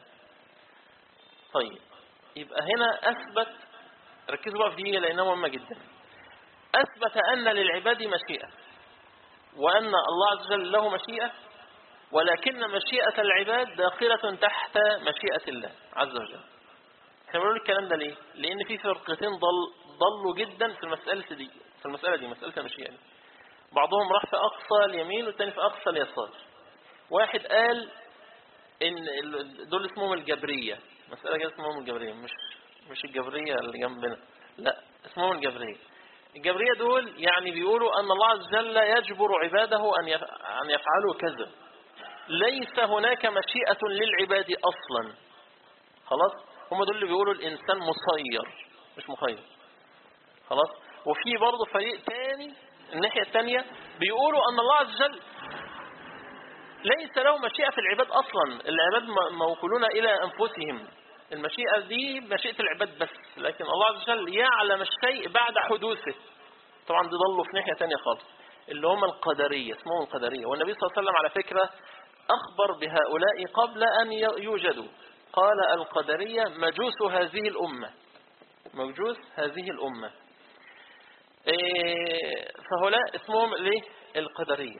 طيب يبقى هنا أثبت ركزوا بقى في دي لأنها مهمة جدا أثبت أن للعباد مشيئة وأن الله عز وجل له مشيئة ولكن مشيئة العباد داخلة تحت مشيئة الله عز وجل احنا بنقول الكلام ده ليه؟ لأن في فرقتين ضل ضلوا جدا في المسألة دي في المسألة دي مسألة المشيئة دي بعضهم راح في أقصى اليمين والتاني في أقصى اليسار واحد قال إن دول اسمهم الجبرية مسألة كده اسمهم الجبرية مش مش الجبرية اللي جنبنا لا اسمهم الجبرية الجبرية دول يعني بيقولوا أن الله عز وجل يجبر عباده أن أن يفعلوا كذا ليس هناك مشيئة للعباد أصلا خلاص هم دول اللي بيقولوا الإنسان مسير مش مخير خلاص وفي برضه فريق تاني الناحية الثانية بيقولوا أن الله عز وجل ليس له مشيئة في العباد أصلا العباد موكولون إلى أنفسهم المشيئة دي مشيئة العباد بس لكن الله عز وجل يعلم الشيء بعد حدوثه طبعا دي ضلوا في ناحية ثانية خالص اللي هم القدرية اسمهم القدرية والنبي صلى الله عليه وسلم على فكرة أخبر بهؤلاء قبل أن يوجدوا قال القدرية مجوس هذه الأمة مجوس هذه الأمة إيه، فهؤلاء اسمهم الايه القدرية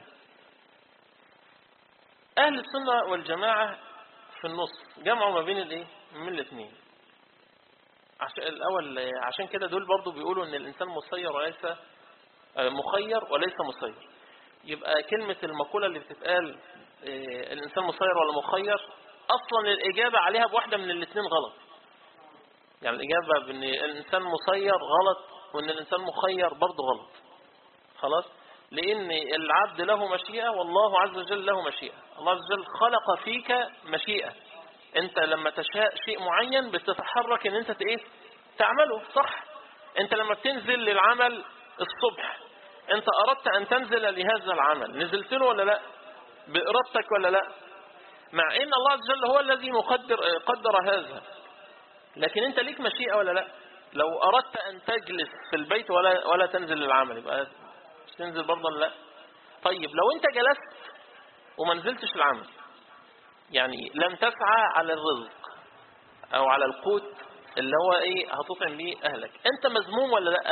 اهل السنة والجماعة في النص جمعوا ما بين الايه من الاثنين عشان الاول عشان كده دول برضو بيقولوا ان الانسان مسير وليس آه، مخير وليس مسير يبقى كلمة المقولة اللي بتتقال آه، الانسان مسير ولا مخير اصلا الاجابة عليها بواحدة من الاثنين غلط يعني الاجابة بان الانسان مسير غلط وان الانسان مخير برضو غلط خلاص لان العبد له مشيئة والله عز وجل له مشيئة الله عز وجل خلق فيك مشيئة انت لما تشاء شيء معين بتتحرك ان انت ايه تعمله صح انت لما بتنزل للعمل الصبح انت اردت ان تنزل لهذا العمل نزلت له ولا لا بارادتك ولا لا مع ان الله عز وجل هو الذي مقدر قدر هذا لكن انت ليك مشيئة ولا لا لو اردت ان تجلس في البيت ولا ولا تنزل للعمل يبقى مش تنزل برضه ولا لا طيب لو انت جلست وما نزلتش العمل يعني لم تسعى على الرزق او على القوت اللي هو ايه هتطعم بيه اهلك انت مذموم ولا لا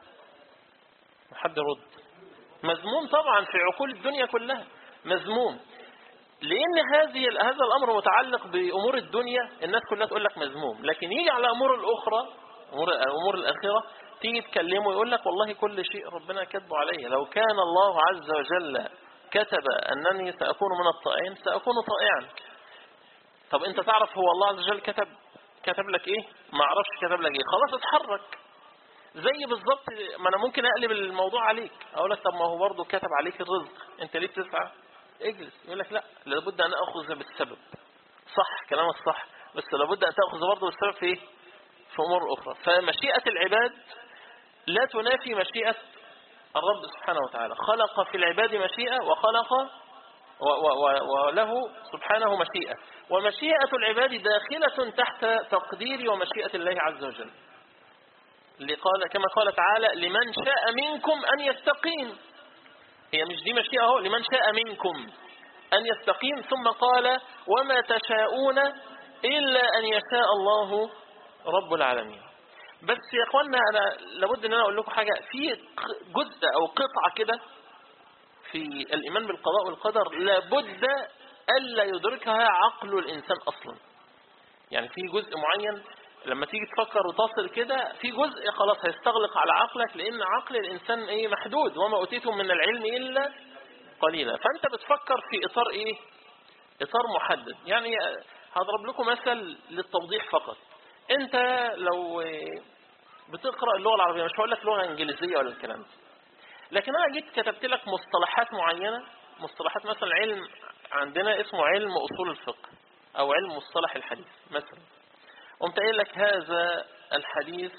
حد يرد مذموم طبعا في عقول الدنيا كلها مذموم لان هذه هذا الامر متعلق بامور الدنيا الناس كلها تقول لك مذموم لكن يجي على امور الاخرى امور امور الاخره تيجي تكلمه يقول لك والله كل شيء ربنا كاتبه عليا لو كان الله عز وجل كتب انني ساكون من الطائعين ساكون طائعا طب انت تعرف هو الله عز وجل كتب كتب لك ايه ما اعرفش كتب لك ايه خلاص اتحرك زي بالظبط ما انا ممكن اقلب الموضوع عليك اقول لك طب ما هو برضه كتب عليك الرزق انت ليه بتسعى اجلس يقول لك لا لابد ان اخذ بالسبب صح كلامك صح بس لابد ان تاخذ برضه بالسبب في ايه في امور اخرى فمشيئه العباد لا تنافي مشيئه الرب سبحانه وتعالى خلق في العباد مشيئه وخلق و و و وله سبحانه مشيئه ومشيئه العباد داخله تحت تقدير ومشيئه الله عز وجل اللي قال كما قال تعالى لمن شاء منكم أن يستقيم هي مش دي مشيئة اهو لمن شاء منكم أن يستقيم ثم قال وما تشاءون إلا أن يشاء الله رب العالمين بس يا اخوانا انا لابد ان انا اقول لكم حاجه في جزء او قطعه كده في الايمان بالقضاء والقدر لابد الا يدركها عقل الانسان اصلا يعني في جزء معين لما تيجي تفكر وتصل كده في جزء خلاص هيستغلق على عقلك لان عقل الانسان ايه محدود وما اوتيتم من العلم الا قليلا فانت بتفكر في اطار ايه اطار محدد يعني هضرب لكم مثل للتوضيح فقط انت لو بتقرا اللغه العربيه مش هقول لك لغه انجليزيه ولا الكلام ده لكن انا جيت كتبت لك مصطلحات معينه مصطلحات مثلا علم عندنا اسمه علم اصول الفقه او علم مصطلح الحديث مثلا قمت قايل لك هذا الحديث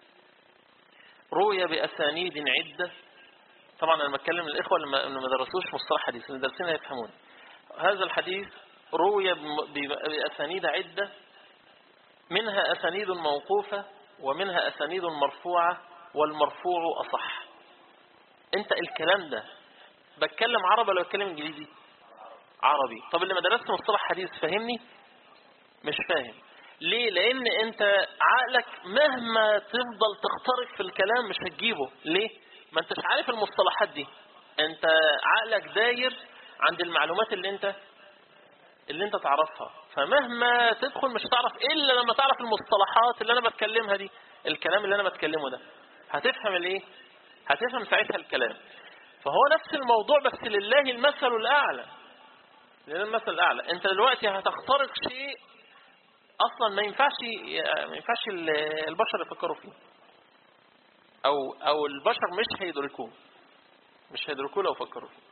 روي بأسانيد عدة طبعا أنا بتكلم الإخوة اللي ما ما درسوش مصطلح حديث اللي دارسين يفهمون هذا الحديث روي بأسانيد عدة منها أسانيد موقوفة ومنها أسانيد مرفوعة والمرفوع أصح أنت الكلام ده بتكلم عربي ولا بتكلم إنجليزي عربي طب اللي ما درست مصطلح حديث فهمني مش فاهم ليه لان انت عقلك مهما تفضل تخترق في الكلام مش هتجيبه ليه ما انتش عارف المصطلحات دي انت عقلك داير عند المعلومات اللي انت اللي انت تعرفها فمهما تدخل مش هتعرف الا لما تعرف المصطلحات اللي انا بتكلمها دي الكلام اللي انا بتكلمه ده هتفهم الايه هتفهم ساعتها الكلام فهو نفس الموضوع بس لله المثل الاعلى لله المثل الاعلى انت دلوقتي هتخترق شيء اصلا ما ينفعش ما ينفعش البشر يفكروا فيه او او البشر مش هيدركوه مش هيدركوه لو فكروا فيه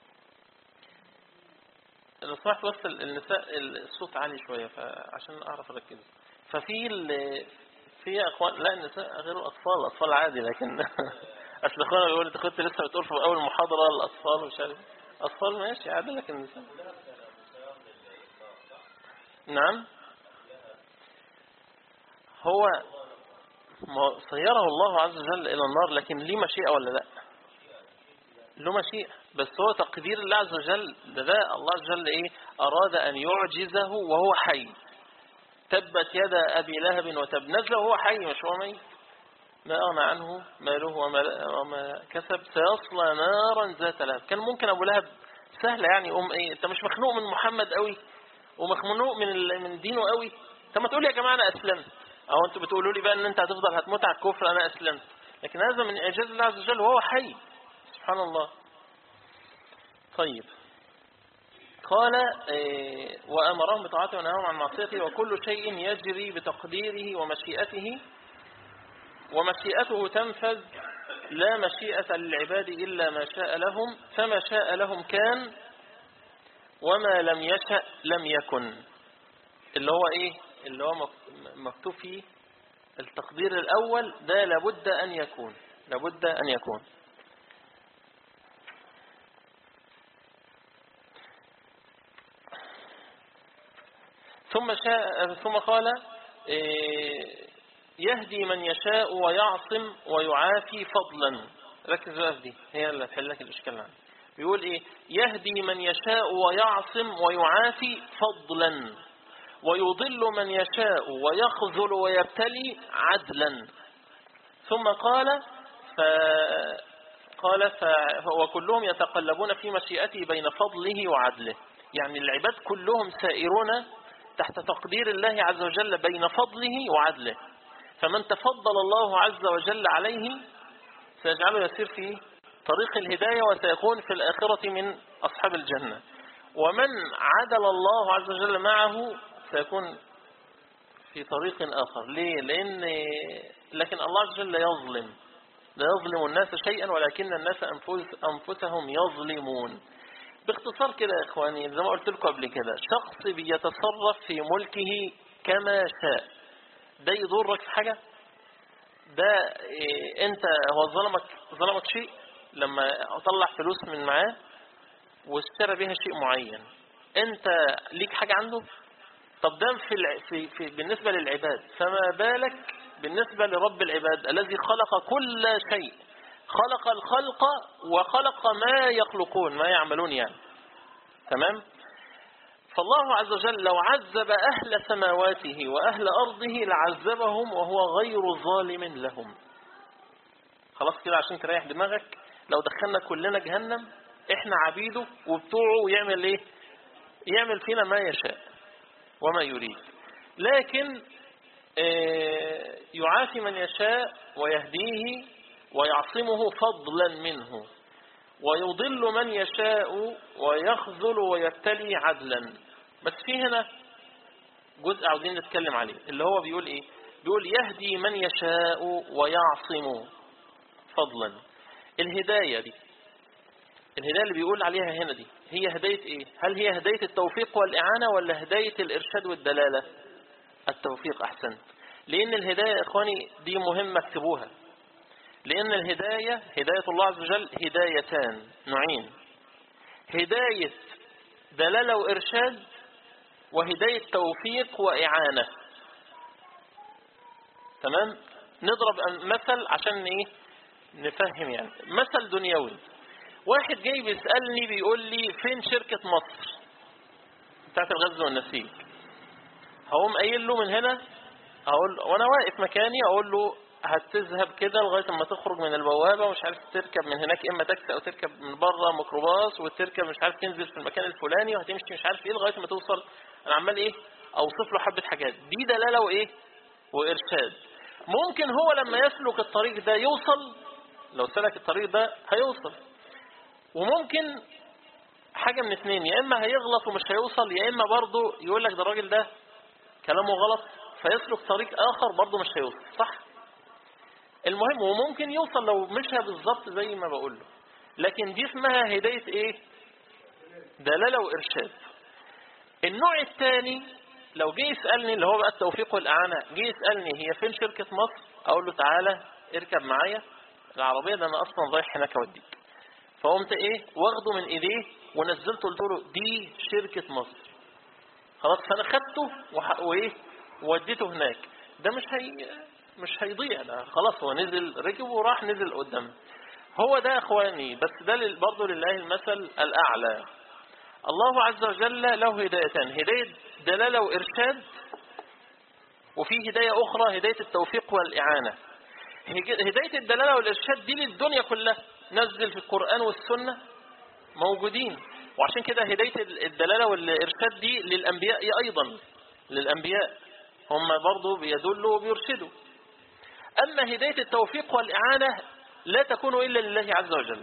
لو سمحت بس النساء الصوت عالي شويه فعشان اعرف اركز ففي ال... في اخوان لا النساء غير الاطفال الاطفال عادي لكن اصل اخوانا بيقول انت كنت لسه بتقول في اول محاضره الاطفال ومش عارف اطفال ماشي عادي لكن النساء نعم هو صيره الله عز وجل إلى النار لكن ليه مشيئة ولا لا له مشيئة بس هو تقدير الله عز وجل ده, ده الله عز وجل إيه أراد أن يعجزه وهو حي تبت يد أبي لهب وتب نزله وهو حي مش هو ميت ما أغنى عنه ماله وما, وما كسب سيصلى نارا ذات لهب كان ممكن أبو لهب سهلة يعني أم إيه أنت مش مخنوق من محمد قوي ومخنوق من ال- من دينه قوي طب ما تقول يا جماعة أنا أسلمت أو أنتوا بتقولوا لي بقى إن أنت هتفضل هتموت على الكفر أنا أسلمت لكن هذا من إعجاز الله عز وجل وهو حي سبحان الله طيب قال إيه، وأمرهم بطاعته ونهاهم عن معصيته وكل شيء يجري بتقديره ومشيئته ومشيئته تنفذ لا مشيئة للعباد إلا ما شاء لهم فما شاء لهم كان وما لم يشأ لم يكن اللي هو إيه اللي هو مك- مكتوب فيه التقدير الأول ده لابد أن يكون لابد أن يكون ثم شاء ثم قال إيه، يهدي من يشاء ويعصم ويعافي فضلا ركز بقى في دي هي اللي هتحل لك الاشكال عندي بيقول ايه يهدي من يشاء ويعصم ويعافي فضلا ويضل من يشاء ويخذل ويبتلي عدلا ثم قال ف قال ف... وكلهم يتقلبون في مشيئته بين فضله وعدله يعني العباد كلهم سائرون تحت تقدير الله عز وجل بين فضله وعدله فمن تفضل الله عز وجل عليه سيجعله يسير في طريق الهداية وسيكون في الآخرة من أصحاب الجنة ومن عدل الله عز وجل معه سيكون في طريق آخر ليه؟ لأن لكن الله عز وجل لا يظلم لا يظلم الناس شيئا ولكن الناس أنفس أنفسهم يظلمون باختصار كده يا إخواني زي ما قلت لكم قبل كده شخص بيتصرف في ملكه كما شاء ده يضرك في حاجة ده إيه انت هو ظلمك ظلمك شيء لما اطلع فلوس من معاه واشترى بيها شيء معين انت ليك حاجة عنده طب ده في, الع... في, في بالنسبة للعباد فما بالك بالنسبة لرب العباد الذي خلق كل شيء خلق الخلق وخلق ما يخلقون ما يعملون يعني تمام فالله عز وجل لو عذب أهل سماواته وأهل أرضه لعذبهم وهو غير ظالم لهم خلاص كده عشان تريح دماغك لو دخلنا كلنا جهنم احنا عبيده وبتوعه ويعمل ايه يعمل فينا ما يشاء وما يريد لكن آه، يعافي من يشاء ويهديه ويعصمه فضلا منه ويضل من يشاء ويخذل ويبتلي عدلا بس في هنا جزء عاوزين نتكلم عليه اللي هو بيقول ايه بيقول يهدي من يشاء ويعصم فضلا الهداية دي الهداية اللي بيقول عليها هنا دي هي هداية ايه هل هي هداية التوفيق والإعانة ولا هداية الإرشاد والدلالة التوفيق أحسن لأن الهداية يا إخواني دي مهمة اكتبوها لأن الهداية هداية الله عز وجل هدايتان نوعين هداية دلالة وإرشاد وهداية توفيق وإعانة تمام نضرب مثل عشان ايه نفهم يعني مثل دنيوي واحد جاي بيسألني بيقول لي فين شركة مصر بتاعت الغزل والنسيج هقوم قايل له من هنا اقول وانا واقف مكاني اقول له هتذهب كده لغايه اما تخرج من البوابه ومش عارف تركب من هناك اما تاكسي او تركب من بره ميكروباص وتركب مش عارف تنزل في المكان الفلاني وهتمشي مش عارف ايه لغايه ما توصل انا عمال ايه اوصف له حبه حاجات دي دلاله وايه وارشاد ممكن هو لما يسلك الطريق ده يوصل لو سلك الطريق ده هيوصل وممكن حاجه من اتنين يا اما هيغلط ومش هيوصل يا اما برضه يقول لك ده الراجل ده كلامه غلط فيسلك طريق اخر برضه مش هيوصل صح المهم وممكن يوصل لو مشى بالظبط زي ما بقول له لكن دي اسمها هداية ايه دلالة وارشاد النوع الثاني لو جه يسألني اللي هو بقى التوفيق والإعانة جه يسألني هي فين شركة مصر اقول له تعالى اركب معايا العربية ده انا اصلا رايح هناك اوديك فقمت ايه واخده من ايديه ونزلته قلت له دي شركة مصر خلاص فانا خدته وح... وايه ووديته هناك ده مش هي مش هيضيع ده خلاص هو نزل ركب وراح نزل قدام هو ده يا اخواني بس ده لل- برضه لله المثل الاعلى الله عز وجل له هدايتان هداية دلالة وإرشاد وفي هداية أخرى هداية التوفيق والإعانة هج- هداية الدلالة والإرشاد دي للدنيا كلها نزل في القرآن والسنة موجودين وعشان كده هداية ال- الدلالة والإرشاد دي للأنبياء أيضا للأنبياء هم برضو بيدلوا وبيرشدوا أما هداية التوفيق والإعانة لا تكون إلا لله عز وجل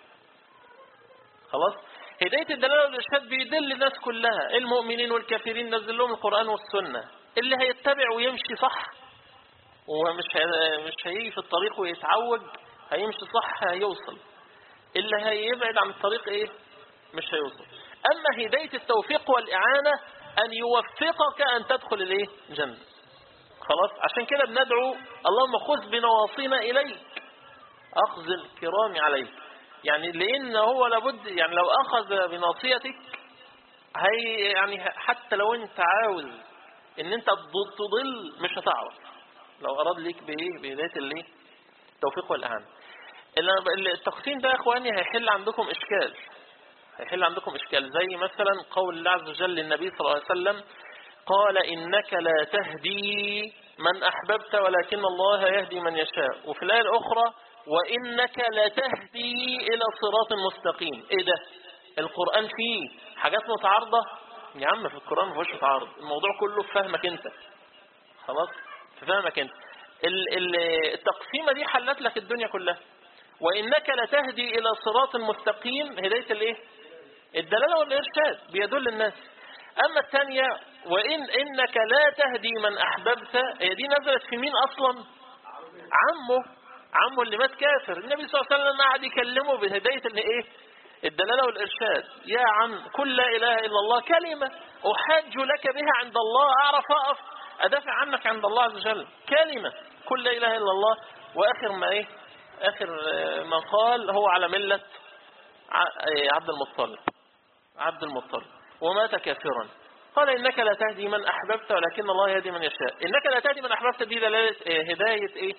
خلاص هداية الدلالة والإرشاد بيدل الناس كلها المؤمنين والكافرين نزل لهم القرآن والسنة اللي هيتبع ويمشي صح ومش هي- مش هيجي في الطريق ويتعوج هيمشي صح هيوصل اللي هيبعد عن الطريق ايه مش هيوصل اما هداية التوفيق والاعانة ان يوفقك ان تدخل الايه الجنة خلاص عشان كده بندعو اللهم خذ بنواصينا اليك اخذ الكرام عليك يعني لان هو لابد يعني لو اخذ بناصيتك هي يعني حتى لو انت عاوز ان انت تض- تضل مش هتعرف لو اراد ليك بايه بهدايه الايه التوفيق والاعانه ال- التقسيم ده يا اخواني هيحل عندكم اشكال هيحل عندكم اشكال زي مثلا قول الله عز وجل للنبي صلى الله عليه وسلم قال انك لا تهدي من احببت ولكن الله يهدي من يشاء وفي الايه الاخرى وانك لتهدي الى صراط مستقيم ايه ده القران فيه حاجات متعارضه يا عم في القران ما فيهوش تعارض الموضوع كله في فهمك انت خلاص في فهمك انت ال- ال- التقسيمه دي حلت لك الدنيا كلها وانك لتهدي الى صراط مستقيم هدايه الايه الدلاله والارشاد بيدل الناس اما الثانيه وان انك لا تهدي من احببت هي دي نزلت في مين اصلا عمه عمه اللي مات كافر النبي صلى الله عليه وسلم قعد يكلمه بهدايه الايه الدلاله والارشاد يا عم كل لا اله الا الله كلمه احاج لك بها عند الله اعرف اقف ادافع عنك عند الله عز وجل كلمه كل لا اله الا الله واخر ما ايه اخر آه، ما قال هو على مله ع- آه، عبد المطلب عبد المطلب ومات كافرا قال إنك لا تهدي من أحببت ولكن الله يهدي من يشاء إنك لا تهدي من أحببت دي دلالة آه، هداية إيه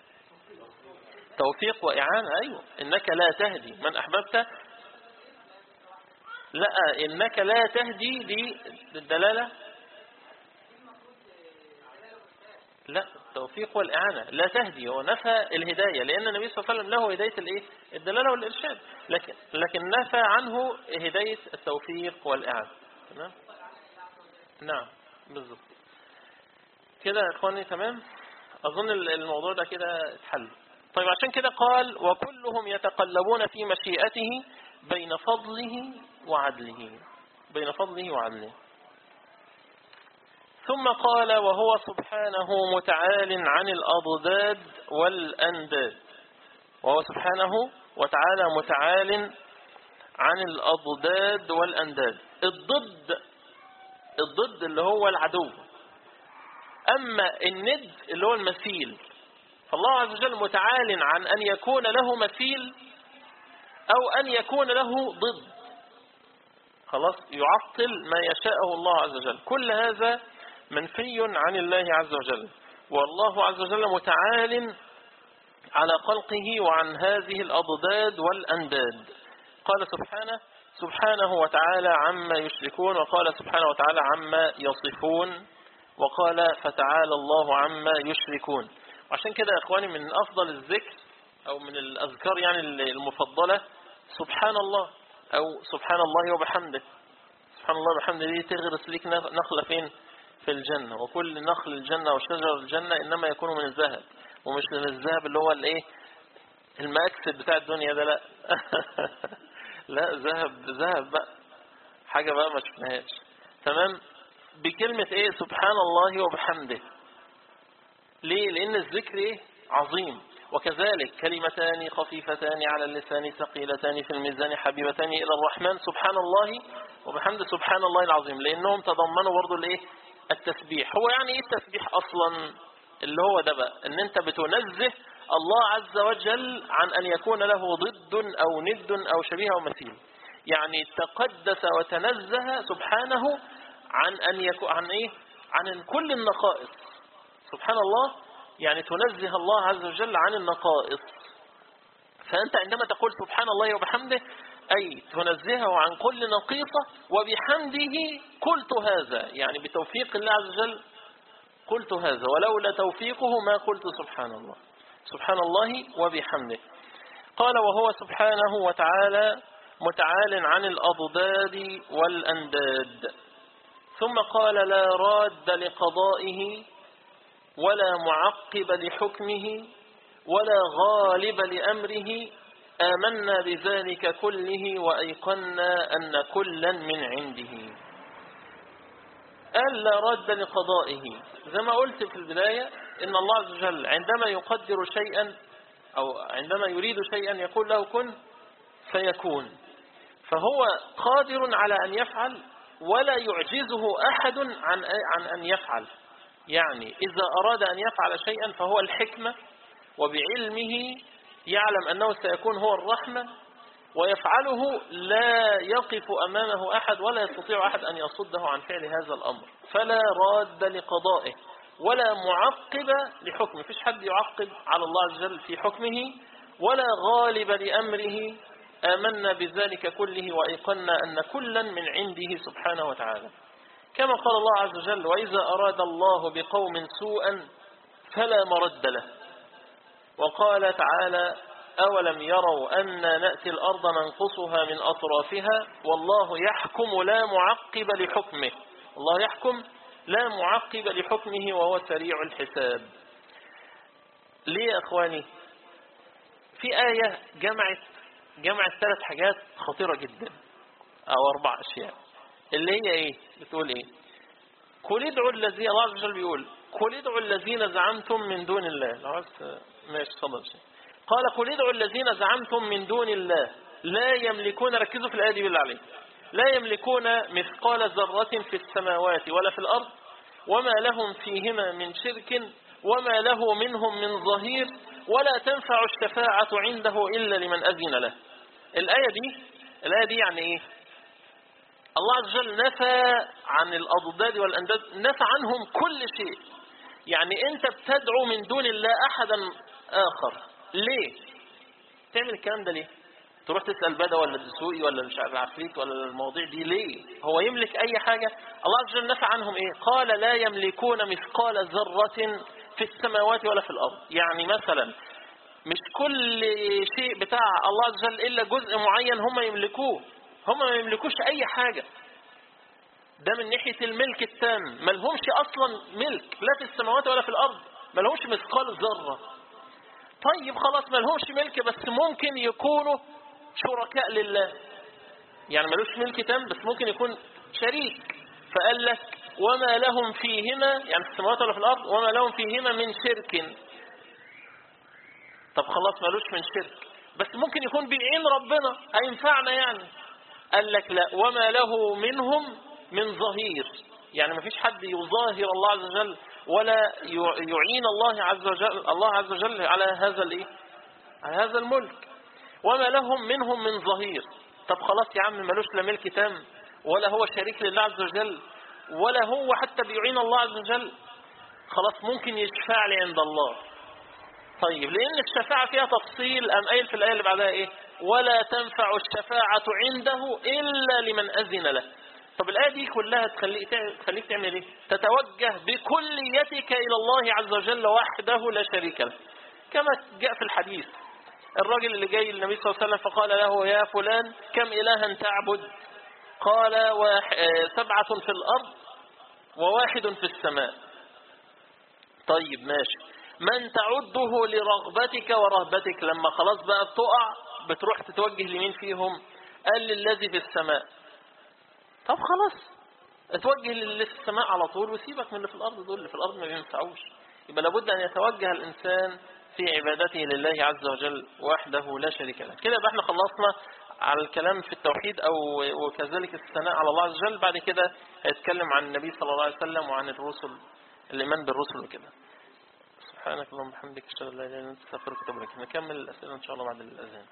توفيق وإعانة أيوة إنك لا تهدي من أحببت لا إنك لا تهدي دي الدلالة لا التوفيق والإعانة لا تهدي هو نفى الهداية لأن النبي صلى الله عليه وسلم له هداية الإيه؟ الدلالة والإرشاد لكن, لكن نفى عنه هداية التوفيق والإعانة تمام؟ نعم بالضبط كده يا إخواني تمام أظن الموضوع ده كده اتحل طيب عشان كده قال وكلهم يتقلبون في مشيئته بين فضله وعدله بين فضله وعدله ثم قال وهو سبحانه متعال عن الأضداد والأنداد وهو سبحانه وتعالى متعال عن الأضداد والأنداد الضد الضد اللي هو العدو أما الند اللي هو المثيل فالله عز وجل متعال عن أن يكون له مثيل أو أن يكون له ضد خلاص يعطل ما يشاءه الله عز وجل كل هذا منفي عن الله عز وجل والله عز وجل متعال على خلقه وعن هذه الأضداد والأنداد قال سبحانه سبحانه وتعالى عما يشركون وقال سبحانه وتعالى عما يصفون وقال فتعالى الله عما يشركون وعشان كده يا إخواني من أفضل الذكر أو من الأذكار يعني المفضلة سبحان الله أو سبحان الله وبحمده سبحان الله وبحمده دي تغرس ليك نخلة فين في الجنة وكل نخل الجنة وشجر الجنة إنما يكون من الذهب ومش من الذهب اللي هو الايه المكسب بتاع الدنيا ده لا لا ذهب ذهب بقى حاجة بقى ما شفناهاش تمام بكلمة ايه سبحان الله وبحمده ليه لان الذكر ايه عظيم وكذلك كلمتان خفيفتان على اللسان ثقيلتان في الميزان حبيبتان الى الرحمن سبحان الله وبحمد سبحان الله العظيم لانهم تضمنوا برضو الايه التسبيح هو يعني ايه التسبيح اصلا اللي هو ده بقى ان انت بتنزه الله عز وجل عن ان يكون له ضد او ند او شبيه او مثيل يعني تقدس وتنزه سبحانه عن ان يكون عن ايه عن كل النقائص سبحان الله يعني تنزه الله عز وجل عن النقائص فأنت عندما تقول سبحان الله وبحمده أي تنزهه عن كل نقيصة وبحمده قلت هذا يعني بتوفيق الله عز وجل قلت هذا ولولا توفيقه ما قلت سبحان الله سبحان الله وبحمده قال وهو سبحانه وتعالى متعال عن الأضداد والأنداد ثم قال لا راد لقضائه ولا معقب لحكمه ولا غالب لأمره آمنا بذلك كله وأيقنا أن كلا من عنده قال لا رد لقضائه زي ما قلت في البداية إن الله عز وجل عندما يقدر شيئا أو عندما يريد شيئا يقول له كن فيكون فهو قادر على أن يفعل ولا يعجزه أحد عن عن أن يفعل يعني إذا أراد أن يفعل شيئا فهو الحكمة وبعلمه يعلم أنه سيكون هو الرحمة ويفعله لا يقف أمامه أحد ولا يستطيع أحد أن يصده عن فعل هذا الأمر فلا راد لقضائه ولا معقب لحكمه فيش حد يعقب على الله عز وجل في حكمه ولا غالب لأمره آمنا بذلك كله وأيقنا أن كلا من عنده سبحانه وتعالى كما قال الله عز وجل وإذا أراد الله بقوم سوءا فلا مرد له وقال تعالى أولم يروا أن نأتي الأرض ننقصها من أطرافها والله يحكم لا معقب لحكمه الله يحكم لا معقب لحكمه وهو سريع الحساب ليه يا أخواني في آية جمعت جمعت ثلاث حاجات خطيرة جدا أو أربع أشياء اللي هي إيه بتقول إيه قل ادعوا الذين الله عز وجل بيقول قل ادعوا الذين زعمتم من دون الله لو عايز ماشي اتفضل شيء قال قل ادعوا الذين زعمتم من دون الله لا يملكون ركزوا في الآية دي بالله عليك لا يملكون مثقال ذرة في السماوات ولا في الأرض وما لهم فيهما من شرك وما له منهم من ظهير ولا تنفع الشفاعة عنده إلا لمن أذن له الآية دي الآية دي يعني إيه الله عز وجل نفى عن الأضداد والأنداد نفى عنهم كل شيء يعني أنت بتدعو من دون الله أحدا آخر ليه تعمل الكلام ده ليه تروح تسأل بدى ولا الدسوقي ولا مش عارف العفريت ولا المواضيع دي ليه هو يملك أي حاجة الله عز وجل نفى عنهم إيه قال لا يملكون مثقال ذرة في السماوات ولا في الأرض يعني مثلا مش كل شيء بتاع الله عز وجل إلا جزء معين هم يملكوه هم ما يملكوش أي حاجة ده من ناحية الملك التام ما لهمش أصلا ملك لا في السماوات ولا في الأرض ما لهمش مثقال ذرة طيب خلاص ما لهمش ملك بس ممكن يكونوا شركاء لله يعني ملوش ملك تام بس ممكن يكون شريك فقال لك وما لهم فيهما يعني في السماوات ولا في الأرض وما لهم فيهما من شرك طب خلاص ملوش من شرك بس ممكن يكون بيعين ربنا هينفعنا يعني قال لك لا وما له منهم من ظهير يعني ما فيش حد يظاهر الله عز وجل ولا يعين الله عز وجل الله عز وجل على هذا الايه على هذا الملك وما لهم منهم من ظهير طب خلاص يا عم ملوش لا ملك تام ولا هو شريك لله عز وجل ولا هو حتى بيعين الله عز وجل خلاص ممكن يشفع لي عند الله طيب لأن الشفاعة فيها تفصيل أم قايل في الآية اللي بعدها إيه ولا تنفع الشفاعة عنده إلا لمن أذن له طب الآية دي كلها تخليك تخليك تعمل إيه تتوجه بكليتك إلى الله عز وجل وحده لا شريك له كما جاء في الحديث الراجل اللي جاي للنبي صلى الله عليه وسلم فقال له يا فلان كم إلها تعبد قال واحد سبعة في الأرض وواحد في السماء طيب ماشي من تعده لرغبتك ورهبتك لما خلاص بقى بتقع بتروح تتوجه لمين فيهم قال للذي في السماء طب خلاص اتوجه للي في السماء على طول وسيبك من اللي في الأرض دول اللي في الأرض ما بينفعوش يبقى لابد أن يتوجه الإنسان في عبادته لله عز وجل وحده لا شريك له كده يبقى احنا خلصنا على الكلام في التوحيد أو وكذلك الثناء على الله عز وجل بعد كده هيتكلم عن النبي صلى الله عليه وسلم وعن الرسل الإيمان بالرسل وكده سبحانك اللهم وبحمدك اشهد ان لا اله الا انت استغفرك واتوب اليك نكمل الاسئله ان شاء الله بعد الاذان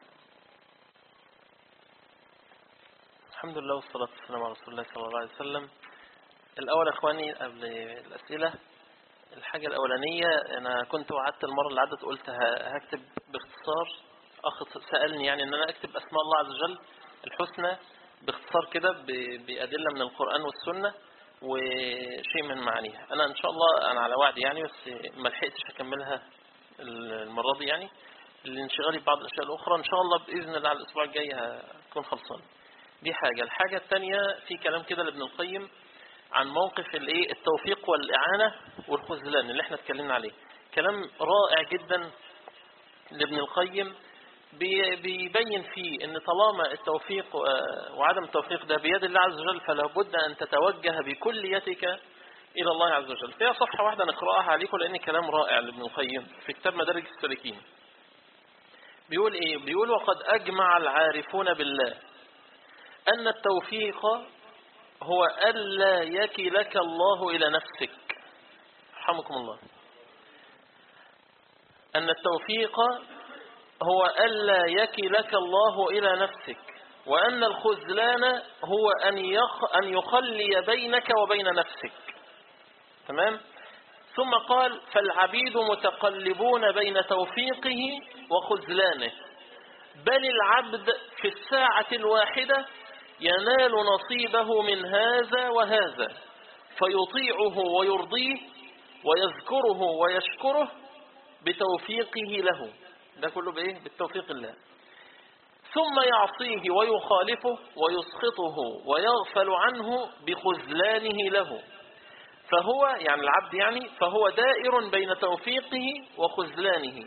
الحمد لله والصلاه والسلام على رسول الله صلى الله عليه وسلم الاول يا اخواني قبل الاسئله الحاجه الاولانيه انا كنت وعدت المره اللي عدت قلت هكتب باختصار اخ سالني يعني ان انا اكتب اسماء الله عز وجل الحسنى باختصار كده بادله من القران والسنه وشيء من معانيها انا ان شاء الله انا على وعد يعني بس ما لحقتش اكملها المرة دي يعني الانشغالي ببعض الأشياء الأخرى إن شاء الله بإذن الله على الأسبوع الجاي هكون خلصان دي حاجة الحاجة الثانية في كلام كده لابن القيم عن موقف الايه التوفيق والإعانة والخذلان اللي احنا اتكلمنا عليه كلام رائع جدا لابن القيم بي- بيبين فيه ان طالما التوفيق آه، وعدم التوفيق ده بيد الله عز وجل فلا بد ان تتوجه بكليتك الى الله عز وجل فيها صفحة واحدة نقرأها عليكم لان كلام رائع لابن القيم في كتاب مدارج السالكين بيقول ايه بيقول وقد اجمع العارفون بالله ان التوفيق هو الا يكلك الله الى نفسك رحمكم الله أن التوفيق هو ألا يكلك الله إلى نفسك وأن الخذلان هو أن, يخ أن يخلي بينك وبين نفسك تمام ثم قال فالعبيد متقلبون بين توفيقه وخذلانه بل العبد في الساعة الواحدة ينال نصيبه من هذا وهذا فيطيعه ويرضيه ويذكره ويشكره بتوفيقه له ده كله بايه بالتوفيق الله ثم يعصيه ويخالفه ويسخطه ويغفل عنه بخذلانه له فهو يعني العبد يعني فهو دائر بين توفيقه وخذلانه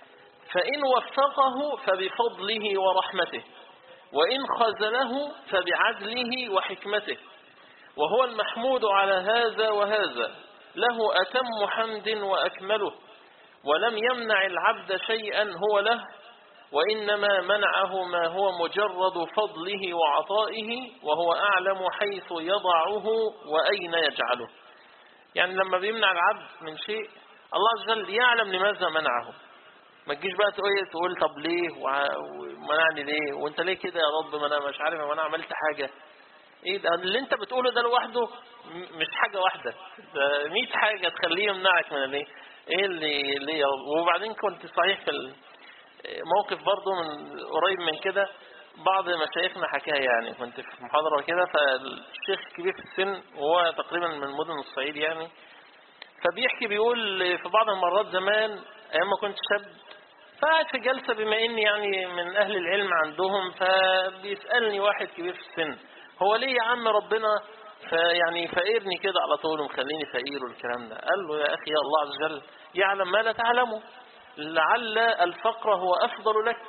فإن وفقه فبفضله ورحمته وإن خذله فبعدله وحكمته وهو المحمود على هذا وهذا له أتم حمد وأكمله ولم يمنع العبد شيئا هو له وإنما منعه ما هو مجرد فضله وعطائه وهو أعلم حيث يضعه وأين يجعله يعني لما بيمنع العبد من شيء الله عز وجل يعلم لماذا منعه ما تجيش بقى تقول تقول طب ليه وع- ومنعني ليه وانت ليه كده يا رب ما انا مش عارف ما انا عملت حاجه ايه ده اللي انت بتقوله ده لوحده م- مش حاجه واحده ده 100 حاجه تخليه يمنعك من الايه ايه اللي اللي يا رب وبعدين كنت صحيح في ال- موقف برضه من قريب من كده بعض مشايخنا حكاها يعني كنت في محاضره كده فالشيخ كبير في السن وهو تقريبا من مدن الصعيد يعني فبيحكي بيقول في بعض المرات زمان ايام ما كنت شاب فقعد في جلسة بما اني يعني من اهل العلم عندهم فبيسألني واحد كبير في السن هو ليه يا عم ربنا فيعني فقيرني كده على طول ومخليني فقير والكلام ده قال له يا اخي يا الله عز وجل يعلم ما لا تعلمه لعل الفقر هو افضل لك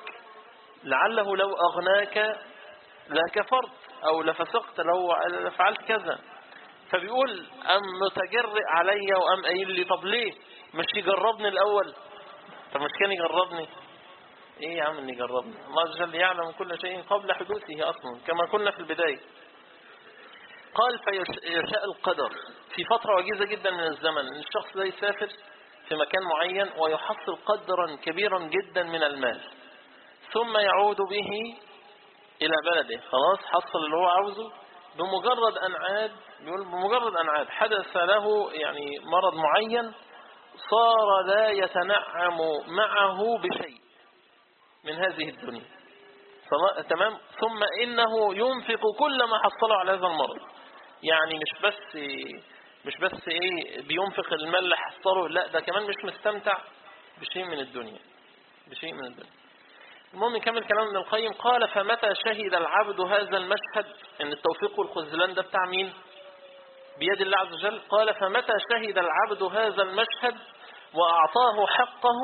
لعله لو اغناك لكفرت او لفسقت لو فعلت كذا فبيقول أم متجرئ عليا وأم قايل لي طب ليه مش يجربني الأول طب مش كان يجربني ايه يا عم ان يجربني الله عز وجل يعلم كل شيء قبل حدوثه أصلا كما كنا في البداية قال فيشاء القدر في فترة وجيزة جدا من الزمن ان الشخص ده يسافر في مكان معين ويحصل قدرا كبيرا جدا من المال ثم يعود به إلى بلده خلاص حصل اللي هو عاوزه بمجرد أن عاد بيقول بمجرد أن عاد حدث له يعني مرض معين صار لا يتنعم معه بشيء من هذه الدنيا صلا- تمام ثم إنه ينفق كل ما حصله على هذا المرض يعني مش بس مش بس ايه بينفق المال اللي حصله لا ده كمان مش مستمتع بشيء من الدنيا بشيء من الدنيا المهم نكمل كلام ابن القيم قال فمتى شهد العبد هذا المشهد ان التوفيق والخذلان ده بتاع مين بيد الله عز وجل قال فمتى شهد العبد هذا المشهد وأعطاه حقه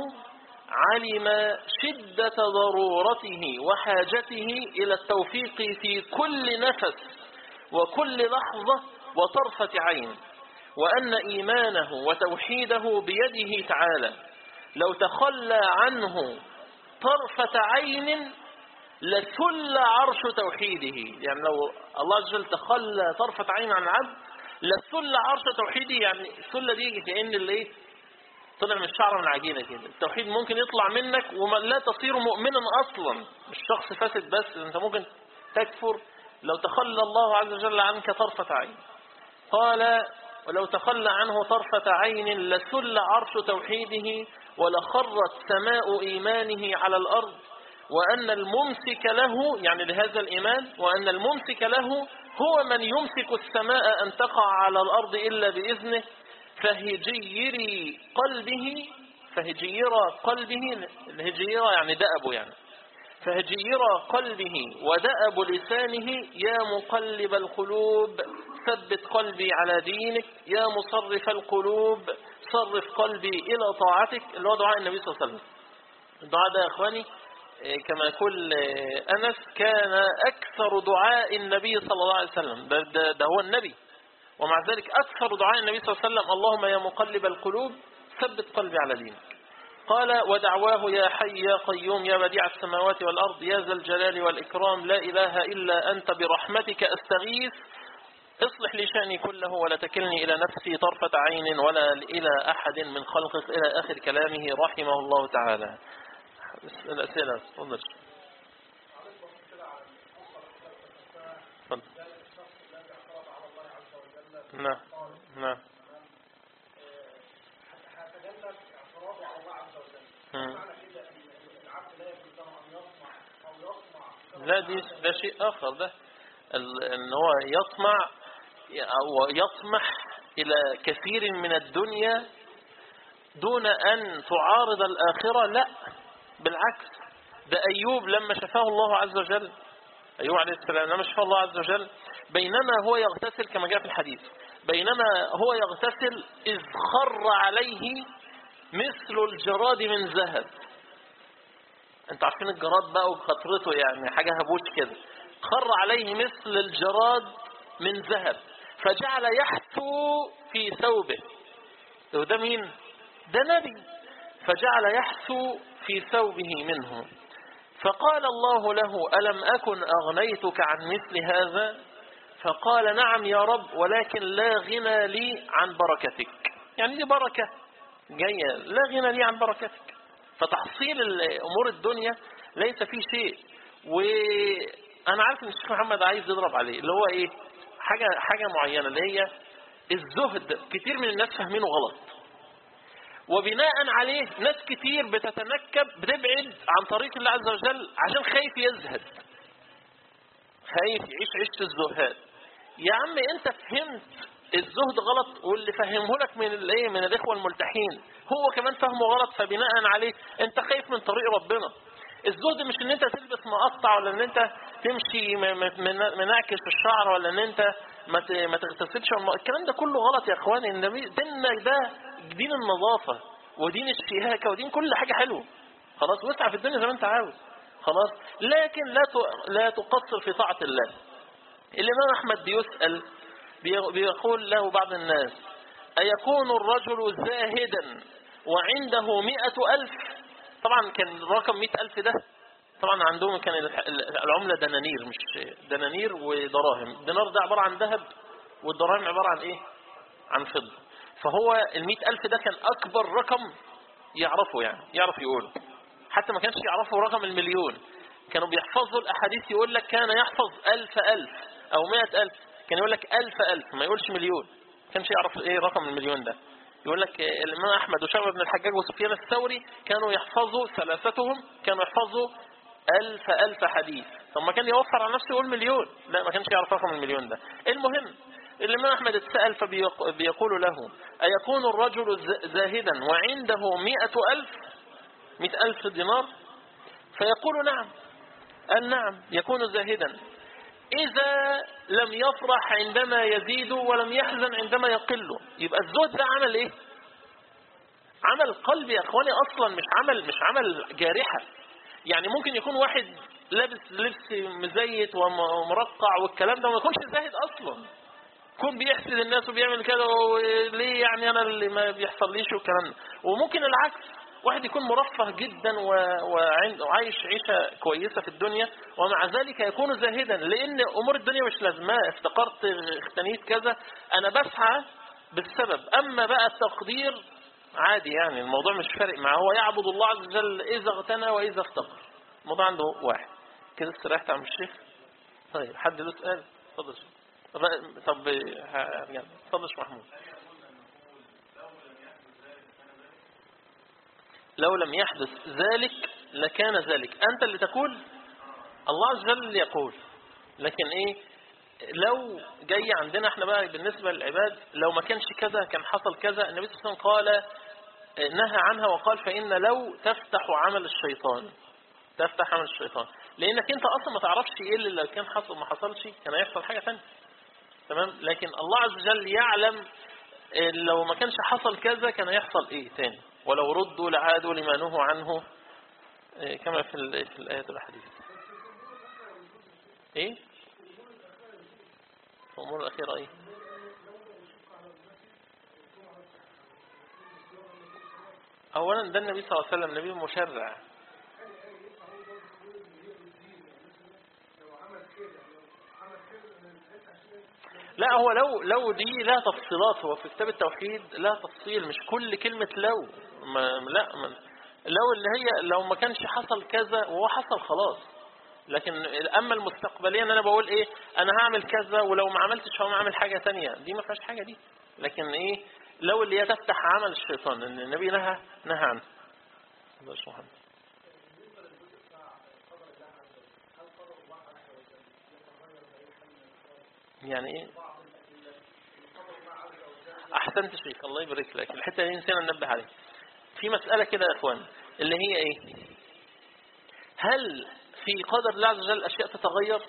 علم شدة ضرورته وحاجته إلى التوفيق في كل نفس وكل لحظة وطرفة عين وأن إيمانه وتوحيده بيده تعالى لو تخلى عنه طرفة عين لثل عرش توحيده يعني لو الله عز وجل تخلى طرفة عين عن العبد لثل عرش توحيده يعني الثلة دي كأن اللي ايه طلع من الشعر من عجينة كده التوحيد ممكن يطلع منك ولا تصير مؤمنا أصلا مش شخص فاسد بس انت ممكن تكفر لو تخلى الله عز وجل عنك طرفة عين قال ولو تخلى عنه طرفة عين لسل عرش توحيده ولخرت سماء إيمانه على الأرض وأن الممسك له يعني لهذا الإيمان وأن الممسك له هو من يمسك السماء أن تقع على الأرض إلا بإذنه فهجيري قلبه فهجير قلبه الهجير يعني دأب يعني فهجير قلبه ودأب لسانه يا مقلب القلوب ثبت قلبي على دينك يا مصرف القلوب صرف قلبي إلى طاعتك اللي هو دعاء النبي صلى الله عليه وسلم الدعاء ده يا إخواني إيه، كما يقول إيه، أنس كان أكثر دعاء النبي صلى الله عليه وسلم ده, ده, ده هو النبي ومع ذلك أكثر دعاء النبي صلى الله عليه وسلم اللهم يا مقلب القلوب ثبت قلبي على دينك قال ودعواه يا حي يا قيوم يا بديع السماوات والأرض يا ذا الجلال والإكرام لا إله إلا أنت برحمتك أستغيث اصلح لي شأني كله ولا تكلني إلى نفسي طرفة عين ولا إلى أحد من خلقك إلى آخر كلامه رحمه الله تعالى الأسئلة تفضل تفضل. نعم نعم هتجنب اعتراضه على الله عز وجل مم. معنى كده ان العبد لا يجوز له ان يطمع او يطمع لا دي ده شيء آخر ده ال- ان هو يطمع أو يطمح إلى كثير من الدنيا دون أن تعارض الآخرة لا بالعكس ده أيوب لما شفاه الله عز وجل أيوب عليه السلام لما شفاه الله عز وجل بينما هو يغتسل كما جاء في الحديث بينما هو يغتسل إذ خر عليه مثل الجراد من ذهب انت عارفين الجراد بقى وخطرته يعني حاجة هبوش كده خر عليه مثل الجراد من ذهب فجعل يحثو في ثوبه وده مين ده نبي فجعل يحثو في ثوبه منه فقال الله له ألم أكن أغنيتك عن مثل هذا فقال نعم يا رب ولكن لا غنى لي عن بركتك يعني دي بركة جاية لا غنى لي عن بركتك فتحصيل ال- أمور الدنيا ليس فيه شيء وأنا عارف إن الشيخ محمد عايز يضرب عليه اللي هو إيه حاجة حاجة معينة اللي هي الزهد كتير من الناس فاهمينه غلط وبناء عليه ناس كتير بتتنكب بتبعد عن طريق الله عز وجل عشان خايف يزهد خايف يعيش عيشة الزهاد يا عم انت فهمت الزهد غلط واللي فهمه لك من الايه من الاخوه الملتحين هو كمان فهمه غلط فبناء عليه انت خايف من طريق ربنا الزهد مش ان انت تلبس مقطع ولا ان انت تمشي م- م- من- منعكس الشعر ولا ان انت ما ت- ما تغتسلش والم- الكلام ده كله غلط يا اخواني النبي ديننا ده دين النظافه ودين الشياكه ودين كل حاجه حلوه خلاص واسعى في الدنيا زي ما انت عاوز خلاص لكن لا ت- لا تقصر في طاعه الله الإمام أحمد بيسأل بي- بيقول له بعض الناس أيكون الرجل زاهدا وعنده مئة ألف طبعا كان الرقم مئة ألف ده طبعا عندهم كان الح- العملة دنانير مش دنانير ودراهم الدينار ده عبارة عن ذهب والدراهم عبارة عن إيه عن فضة فهو المئة ألف ده كان أكبر رقم يعرفه يعني يعرف يقوله حتى ما كانش يعرفوا رقم المليون كانوا بيحفظوا الأحاديث يقول لك كان يحفظ ألف ألف أو مئة ألف كان يقول لك ألف ألف ما يقولش مليون ما كانش يعرف إيه رقم المليون ده يقول لك آه، الإمام أحمد وشعب بن الحجاج وسفيان الثوري كانوا يحفظوا ثلاثتهم كانوا يحفظوا ألف ألف حديث طب ما كان يوفر على نفسه يقول مليون لا ما كانش يعرف رقم المليون ده المهم الإمام أحمد اتسأل فبيقول له أيكون الرجل ز- زاهدا وعنده مئة ألف مئة ألف دينار فيقول نعم قال نعم يكون زاهدا إذا لم يفرح عندما يزيد ولم يحزن عندما يقل يبقى الزهد ده عمل إيه عمل قلبي يا أخواني أصلا مش عمل مش عمل جارحة يعني ممكن يكون واحد لابس لبس مزيت ومرقع والكلام ده وما يكونش زاهد أصلا يكون بيحسد الناس وبيعمل كده وليه يعني انا اللي ما بيحصليش والكلام ده وممكن العكس واحد يكون مرفه جدا و- وعند- وعايش عيشة كويسة في الدنيا ومع ذلك يكون زاهدا لأن أمور الدنيا مش لازمة افتقرت اختنيت كذا أنا بسعى بالسبب أما بقى التقدير عادي يعني الموضوع مش فارق معه هو يعبد الله عز وجل إذا اغتنى وإذا افتقر الموضوع عنده واحد كده استريحت عم الشيخ طيب حد له سؤال اتفضل يا شيخ. طب طب ه- يعني اتفضل يا شيخ محمود لو لم يحدث ذلك لكان ذلك أنت اللي تقول الله عز وجل اللي يقول لكن إيه لو جاي عندنا احنا بقى بالنسبة للعباد لو ما كانش كذا كان حصل كذا النبي صلى الله عليه وسلم قال نهى عنها وقال فإن لو تفتح عمل الشيطان تفتح عمل الشيطان لأنك أنت أصلا ما تعرفش إيه اللي لو كان حصل ما حصلش كان هيحصل حاجة ثانيه تمام لكن الله عز وجل يعلم إيه لو ما كانش حصل كذا كان هيحصل إيه تاني ولو ردوا لعادوا لما نهوا عنه إيه كما في, ال- في الآيات والأحاديث إيه الأمور الأخيرة إيه أولا ده النبي صلى الله عليه وسلم نبي مشرع لا هو لو لو دي لها تفصيلات هو في كتاب التوحيد لها تفصيل مش كل كلمة لو ما لا ما لو اللي هي لو ما كانش حصل كذا وهو حصل خلاص لكن اما المستقبليه ان انا بقول ايه انا هعمل كذا ولو ما عملتش هقوم اعمل حاجه تانية دي ما فيهاش حاجه دي لكن ايه لو اللي هي تفتح عمل الشيطان ان النبي نهى نهى عنه الله يرحمه محمد يعني ايه احسنت شيخ الله يبارك لك الحته دي نسينا ننبه عليها في مساله كده يا اخوان اللي هي ايه هل في قدر الله عز وجل اشياء تتغير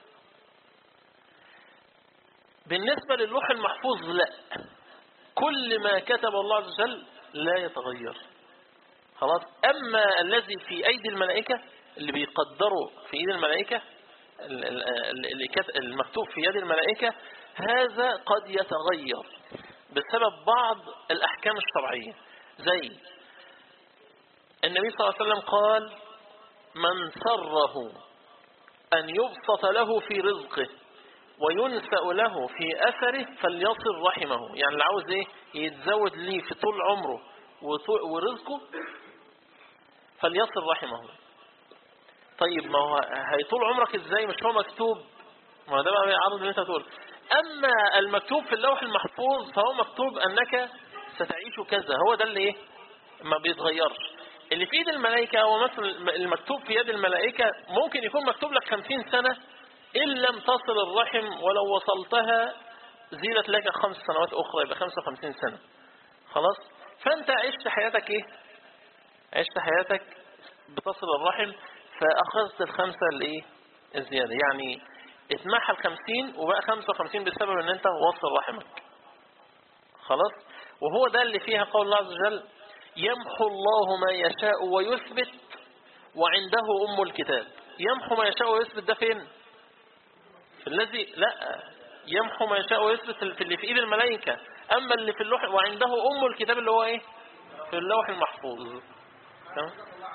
بالنسبه للوح المحفوظ لا كل ما كتب الله عز وجل لا يتغير خلاص اما الذي في ايدي الملائكه اللي بيقدروا في ايد الملائكه ال- ال- اللي كت- المكتوب في يد الملائكة هذا قد يتغير بسبب بعض الأحكام الشرعية زي النبي صلى الله عليه وسلم قال من سره أن يبسط له في رزقه وينسأ له في أثره فليصل رحمه يعني اللي عاوز إيه يتزود ليه في طول عمره وطو- ورزقه فليصل رحمه طيب ما هو هيطول عمرك ازاي مش هو مكتوب ما هو ده بقى يعرض اللي انت تقول اما المكتوب في اللوح المحفوظ فهو مكتوب انك ستعيش كذا هو ده اللي ايه ما بيتغيرش اللي في ايد الملائكة هو مثلا المكتوب في يد الملائكة ممكن يكون مكتوب لك خمسين سنة ان لم تصل الرحم ولو وصلتها زيدت لك خمس سنوات اخرى يبقى خمسة وخمسين سنة خلاص فانت عشت حياتك ايه عشت حياتك بتصل الرحم فأخذت الخمسة الايه الزيادة يعني اتمحى الخمسين وبقى خمسة وخمسين بسبب ان انت وصل رحمك خلاص وهو ده اللي فيها قول الله عز وجل يمحو الله ما يشاء ويثبت وعنده أم الكتاب يمحو ما يشاء ويثبت ده فين في الذي لا يمحو ما يشاء ويثبت في اللي في ايد الملائكة اما اللي في اللوح وعنده أم الكتاب اللي هو ايه في اللوح المحفوظ تمام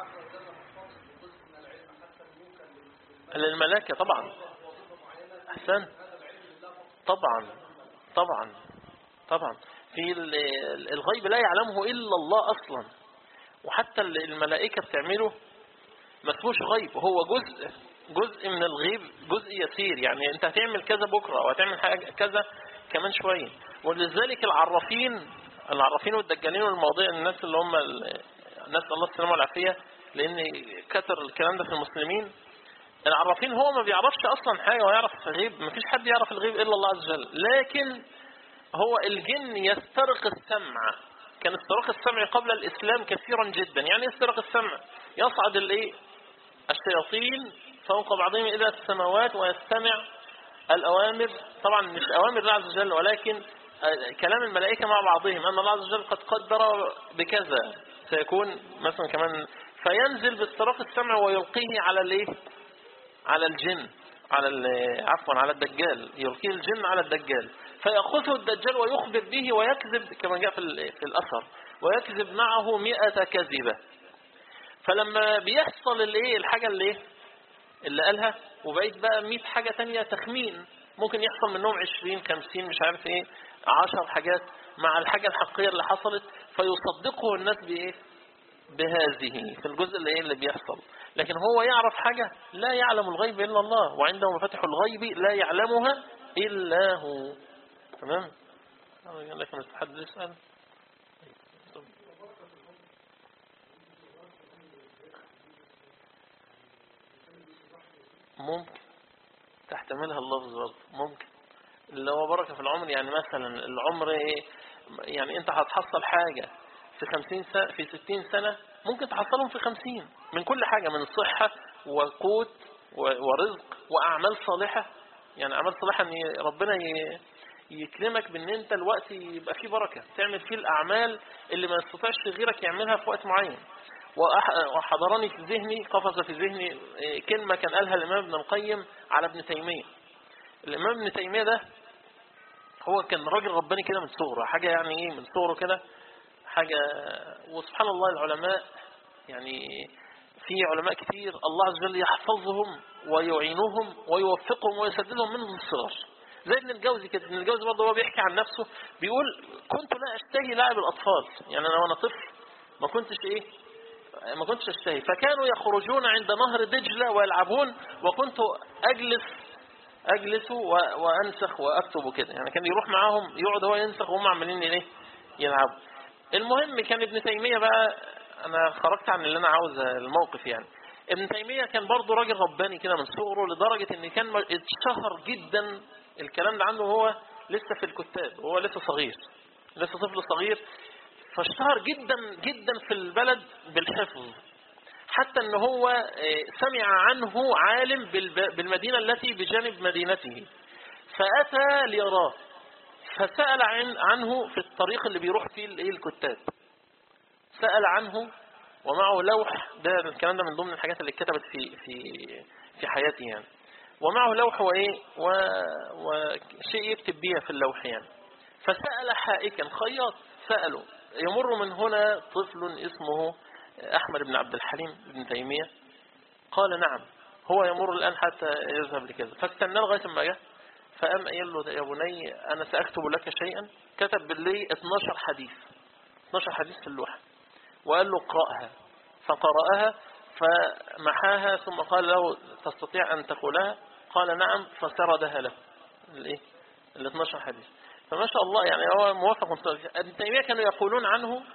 للملائكة طبعا أحسن طبعا طبعا طبعا في ال- ال- الغيب لا يعلمه إلا الله أصلا وحتى ال- الملائكة بتعمله ما اسموش غيب هو جزء جزء من الغيب جزء يسير يعني انت هتعمل كذا بكرة وهتعمل حاجة كذا كمان شوية ولذلك العرافين العرافين والدجالين والمواضيع الناس اللي هم ال- نسأل الله السلامة والعافية لأن كتر الكلام ده في المسلمين العرافين هو ما بيعرفش اصلا حاجة ويعرف غيب ما فيش حد يعرف الغيب الا الله عز وجل لكن هو الجن يسترق السمع كان استراق السمع قبل الاسلام كثيرا جدا يعني إيه استراق السمع يصعد الايه الشياطين فوق بعضهم الى السماوات ويستمع الاوامر طبعا مش اوامر الله عز وجل ولكن آه، كلام الملائكة مع بعضهم ان الله عز وجل قد قدر بكذا سيكون مثلا كمان فينزل باستراق السمع ويلقيه على الايه على الجن على ال- عفوا على الدجال يلقيه الجن على الدجال فيأخذه الدجال ويخبر به ويكذب كما جاء في ال- في الأثر ويكذب معه مئة كذبة فلما بيحصل الايه الحاجة اللي ايه اللي قالها وبقيت بقى 100 حاجة تانية تخمين ممكن يحصل منهم 20 50 مش عارف ايه 10 حاجات مع الحاجة الحقيقية اللي حصلت فيصدقه الناس بايه بهذه في الجزء اللي ايه اللي بيحصل لكن هو يعرف حاجة لا يعلم الغيب إلا الله وعنده مفاتح الغيب لا يعلمها إلا هو تمام قال لك مش حد يسأل ممكن تحتملها اللفظ برضه ممكن اللي هو بركة في العمر يعني مثلا العمر ايه يعني انت هتحصل حاجة في خمسين سنة في ستين سنة ممكن تحصلهم في خمسين من كل حاجة من صحة وقوت و- ورزق وأعمال صالحة يعني أعمال صالحة أن ربنا ي- يكرمك بأن أنت الوقت يبقى فيه بركة تعمل فيه الأعمال اللي ما يستطيعش غيرك يعملها في وقت معين وأح- وحضرني في ذهني قفز في ذهني إيه، كلمة كان قالها الإمام ابن القيم على ابن تيمية الإمام ابن تيمية ده هو كان راجل رباني كده من صغره حاجة يعني ايه من صغره كده حاجة وسبحان الله العلماء يعني في علماء كتير الله عز وجل يحفظهم ويعينهم ويوفقهم ويسددهم منهم الصغر زي ابن الجوزي كده ابن الجوزي برضه هو بيحكي عن نفسه بيقول كنت لا اشتهي لعب الاطفال يعني انا وانا طفل ما كنتش ايه ما كنتش اشتهي فكانوا يخرجون عند نهر دجلة ويلعبون وكنت اجلس اجلس و- وانسخ واكتب كده يعني كان يروح معاهم يقعد هو ينسخ وهم عمالين ايه يلعبوا المهم كان ابن تيمية بقى انا خرجت عن اللي انا عاوز الموقف يعني ابن تيمية كان برضه راجل رباني كده من صغره لدرجة ان كان م- اتشهر جدا الكلام ده عنده هو لسه في الكتاب وهو لسه صغير لسه طفل صغير فاشتهر جدا جدا في البلد بالحفظ حتى ان هو آه، سمع عنه عالم بالب- بالمدينة التي بجانب مدينته فأتى ليراه فسأل عن عنه في الطريق اللي بيروح فيه الايه الكتاب سأل عنه ومعه لوح ده الكلام ده من ضمن الحاجات اللي اتكتبت في في في حياتي يعني ومعه لوح وايه و- وشيء يكتب بيها في اللوح يعني فسأل حائكا خياط سأله يمر من هنا طفل اسمه أحمد بن عبد الحليم بن تيمية قال نعم هو يمر الآن حتى يذهب لكذا فاستنى لغاية ما جه فقام قال له يا بني أنا سأكتب لك شيئا كتب باللي 12 حديث 12 حديث في اللوحة وقال له اقرأها فقرأها فمحاها ثم قال له تستطيع أن تقولها قال نعم فسردها له الايه ال 12 حديث فما شاء الله يعني هو موافق ابن تيمية كانوا يقولون عنه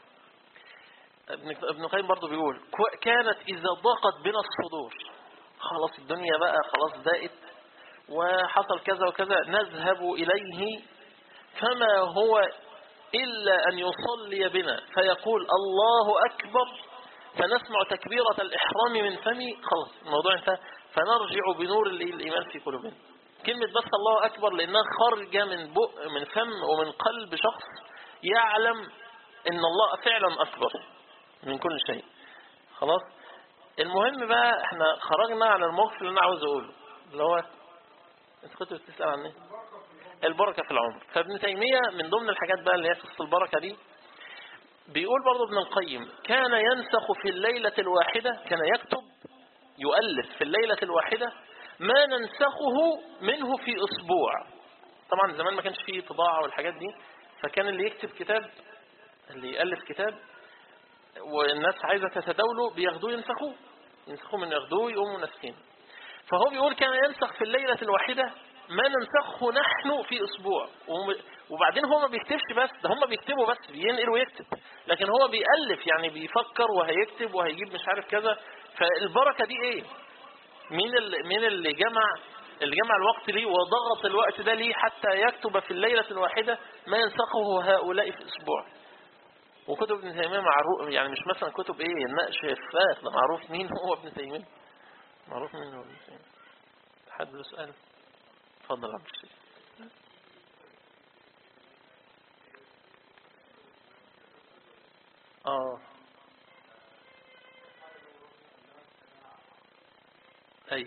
ابن ابن القيم برضه بيقول كو- كانت إذا ضاقت بنا الصدور خلاص الدنيا بقى خلاص ضاقت وحصل كذا وكذا نذهب إليه فما هو إلا أن يصلي بنا فيقول الله أكبر فنسمع تكبيرة الإحرام من فمي خلاص الموضوع انتهى فنرجع بنور ال- الإيمان في قلوبنا كلمة بس الله أكبر لأنها خارجة من بق من فم ومن قلب شخص يعلم إن الله فعلا أكبر من كل شيء خلاص المهم بقى احنا خرجنا على الموقف اللي انا عاوز اقوله اللي هو انت كنت بتسأل عن ايه البركة في العمر فابن تيمية من ضمن الحاجات بقى اللي هي قصة البركة دي بيقول برضه ابن القيم كان ينسخ في الليلة الواحدة كان يكتب يؤلف في الليلة الواحدة ما ننسخه منه في أسبوع طبعا زمان ما كانش فيه طباعة والحاجات دي فكان اللي يكتب كتاب اللي يألف كتاب والناس عايزة تتداوله بياخدوه ينسخوه ينسخوه من ياخدوه يقوموا ناسخين فهو بيقول كان ينسخ في الليلة الواحدة ما ننسخه نحن في أسبوع وم- وبعدين هو ما بيكتبش بس ده هم بيكتبوا بس بينقل ويكتب لكن هو بيألف يعني بيفكر وهيكتب وهيجيب مش عارف كذا فالبركة دي ايه مين اللي, مين اللي جمع اللي جمع الوقت ليه وضغط الوقت ده ليه حتى يكتب في الليلة الواحدة ما ينسخه هؤلاء في أسبوع وكتب ابن تيمية معروف يعني مش مثلا كتب ايه النقش فاخ ده معروف مين هو ابن تيمية معروف مين هو ابن تيمية حد له سؤال اتفضل يا عبد الشيخ اه اي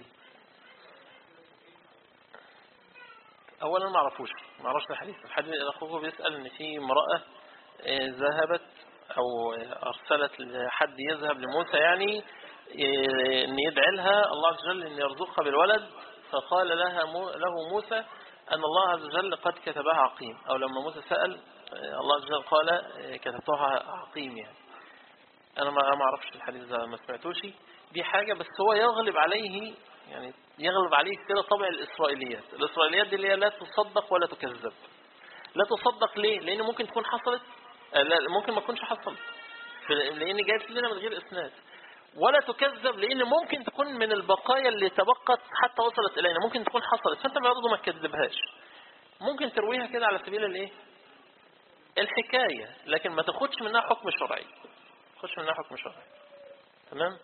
اولا ما اعرفوش ما اعرفش الحديث الحديث اخوه بيسال ان في امراه آه، ذهبت او ارسلت لحد يذهب لموسى يعني آه، ان يدعي لها الله عز وجل ان يرزقها بالولد فقال لها مو له موسى ان الله عز وجل قد كتبها عقيم او لما موسى سال آه، الله عز وجل قال آه، كتبتها عقيم يعني انا ما ما اعرفش الحديث ده ما سمعتوش دي حاجة بس هو يغلب عليه يعني يغلب عليه كده طبع الإسرائيليات الإسرائيليات دي اللي هي لا تصدق ولا تكذب لا تصدق ليه لأن ممكن تكون حصلت آه، لا ممكن ما تكونش حصلت في- لأن جايت لنا من غير إسناد ولا تكذب لأن ممكن تكون من البقايا اللي تبقت حتى وصلت إلينا ممكن تكون حصلت فأنت برضه ما تكذبهاش ممكن ترويها كده على سبيل الايه الحكاية لكن ما تاخدش منها حكم شرعي ما تاخدش منها حكم شرعي تمام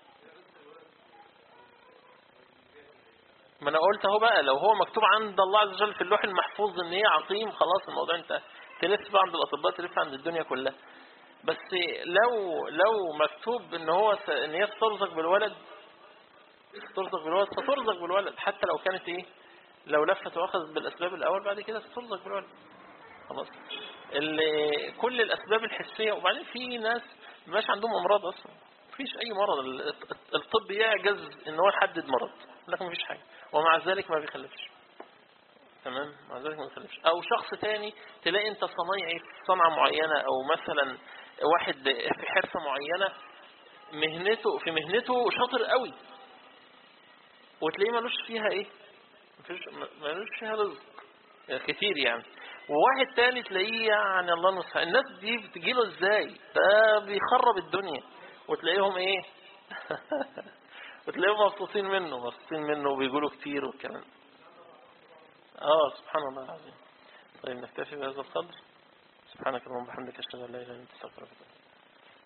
ما انا قلت اهو بقى لو هو مكتوب عند الله عز وجل في اللوح المحفوظ ان هي عقيم خلاص الموضوع انتهى تلف بقى عند الاطباء تلف عند الدنيا كلها بس لو لو مكتوب ان هو س... ان هي ترزق بالولد ترزق بالولد سترزق بالولد حتى لو كانت ايه لو لفت واخذت بالاسباب الاول بعد كده سترزق بالولد خلاص اللي كل الاسباب الحسيه وبعدين في ناس مش عندهم امراض اصلا مفيش اي مرض ال- الطب يعجز ان هو يحدد مرض لكن مفيش حاجه ومع ذلك ما بيخلفش تمام مع ذلك ما بيخلفش او شخص تاني تلاقي انت صنايعي في صنعه معينه او مثلا واحد في حرفه معينه مهنته في مهنته شاطر قوي وتلاقيه ملوش فيها ايه مفيش ملوش فيها رزق كتير يعني وواحد تاني تلاقيه يعني الله المستعان الناس دي بتجيله ازاي ده بيخرب الدنيا وتلاقيهم ايه وتلاقيهم مبسوطين منه مبسوطين منه وبيقولوا كتير والكلام اه سبحان الله العظيم طيب نكتفي بهذا القدر سبحانك اللهم وبحمدك اشهد ان لا اله الا انت استغفرك واتوب إليك.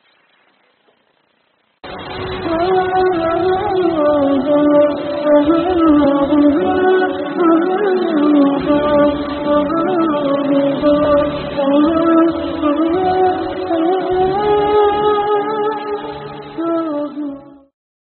Oh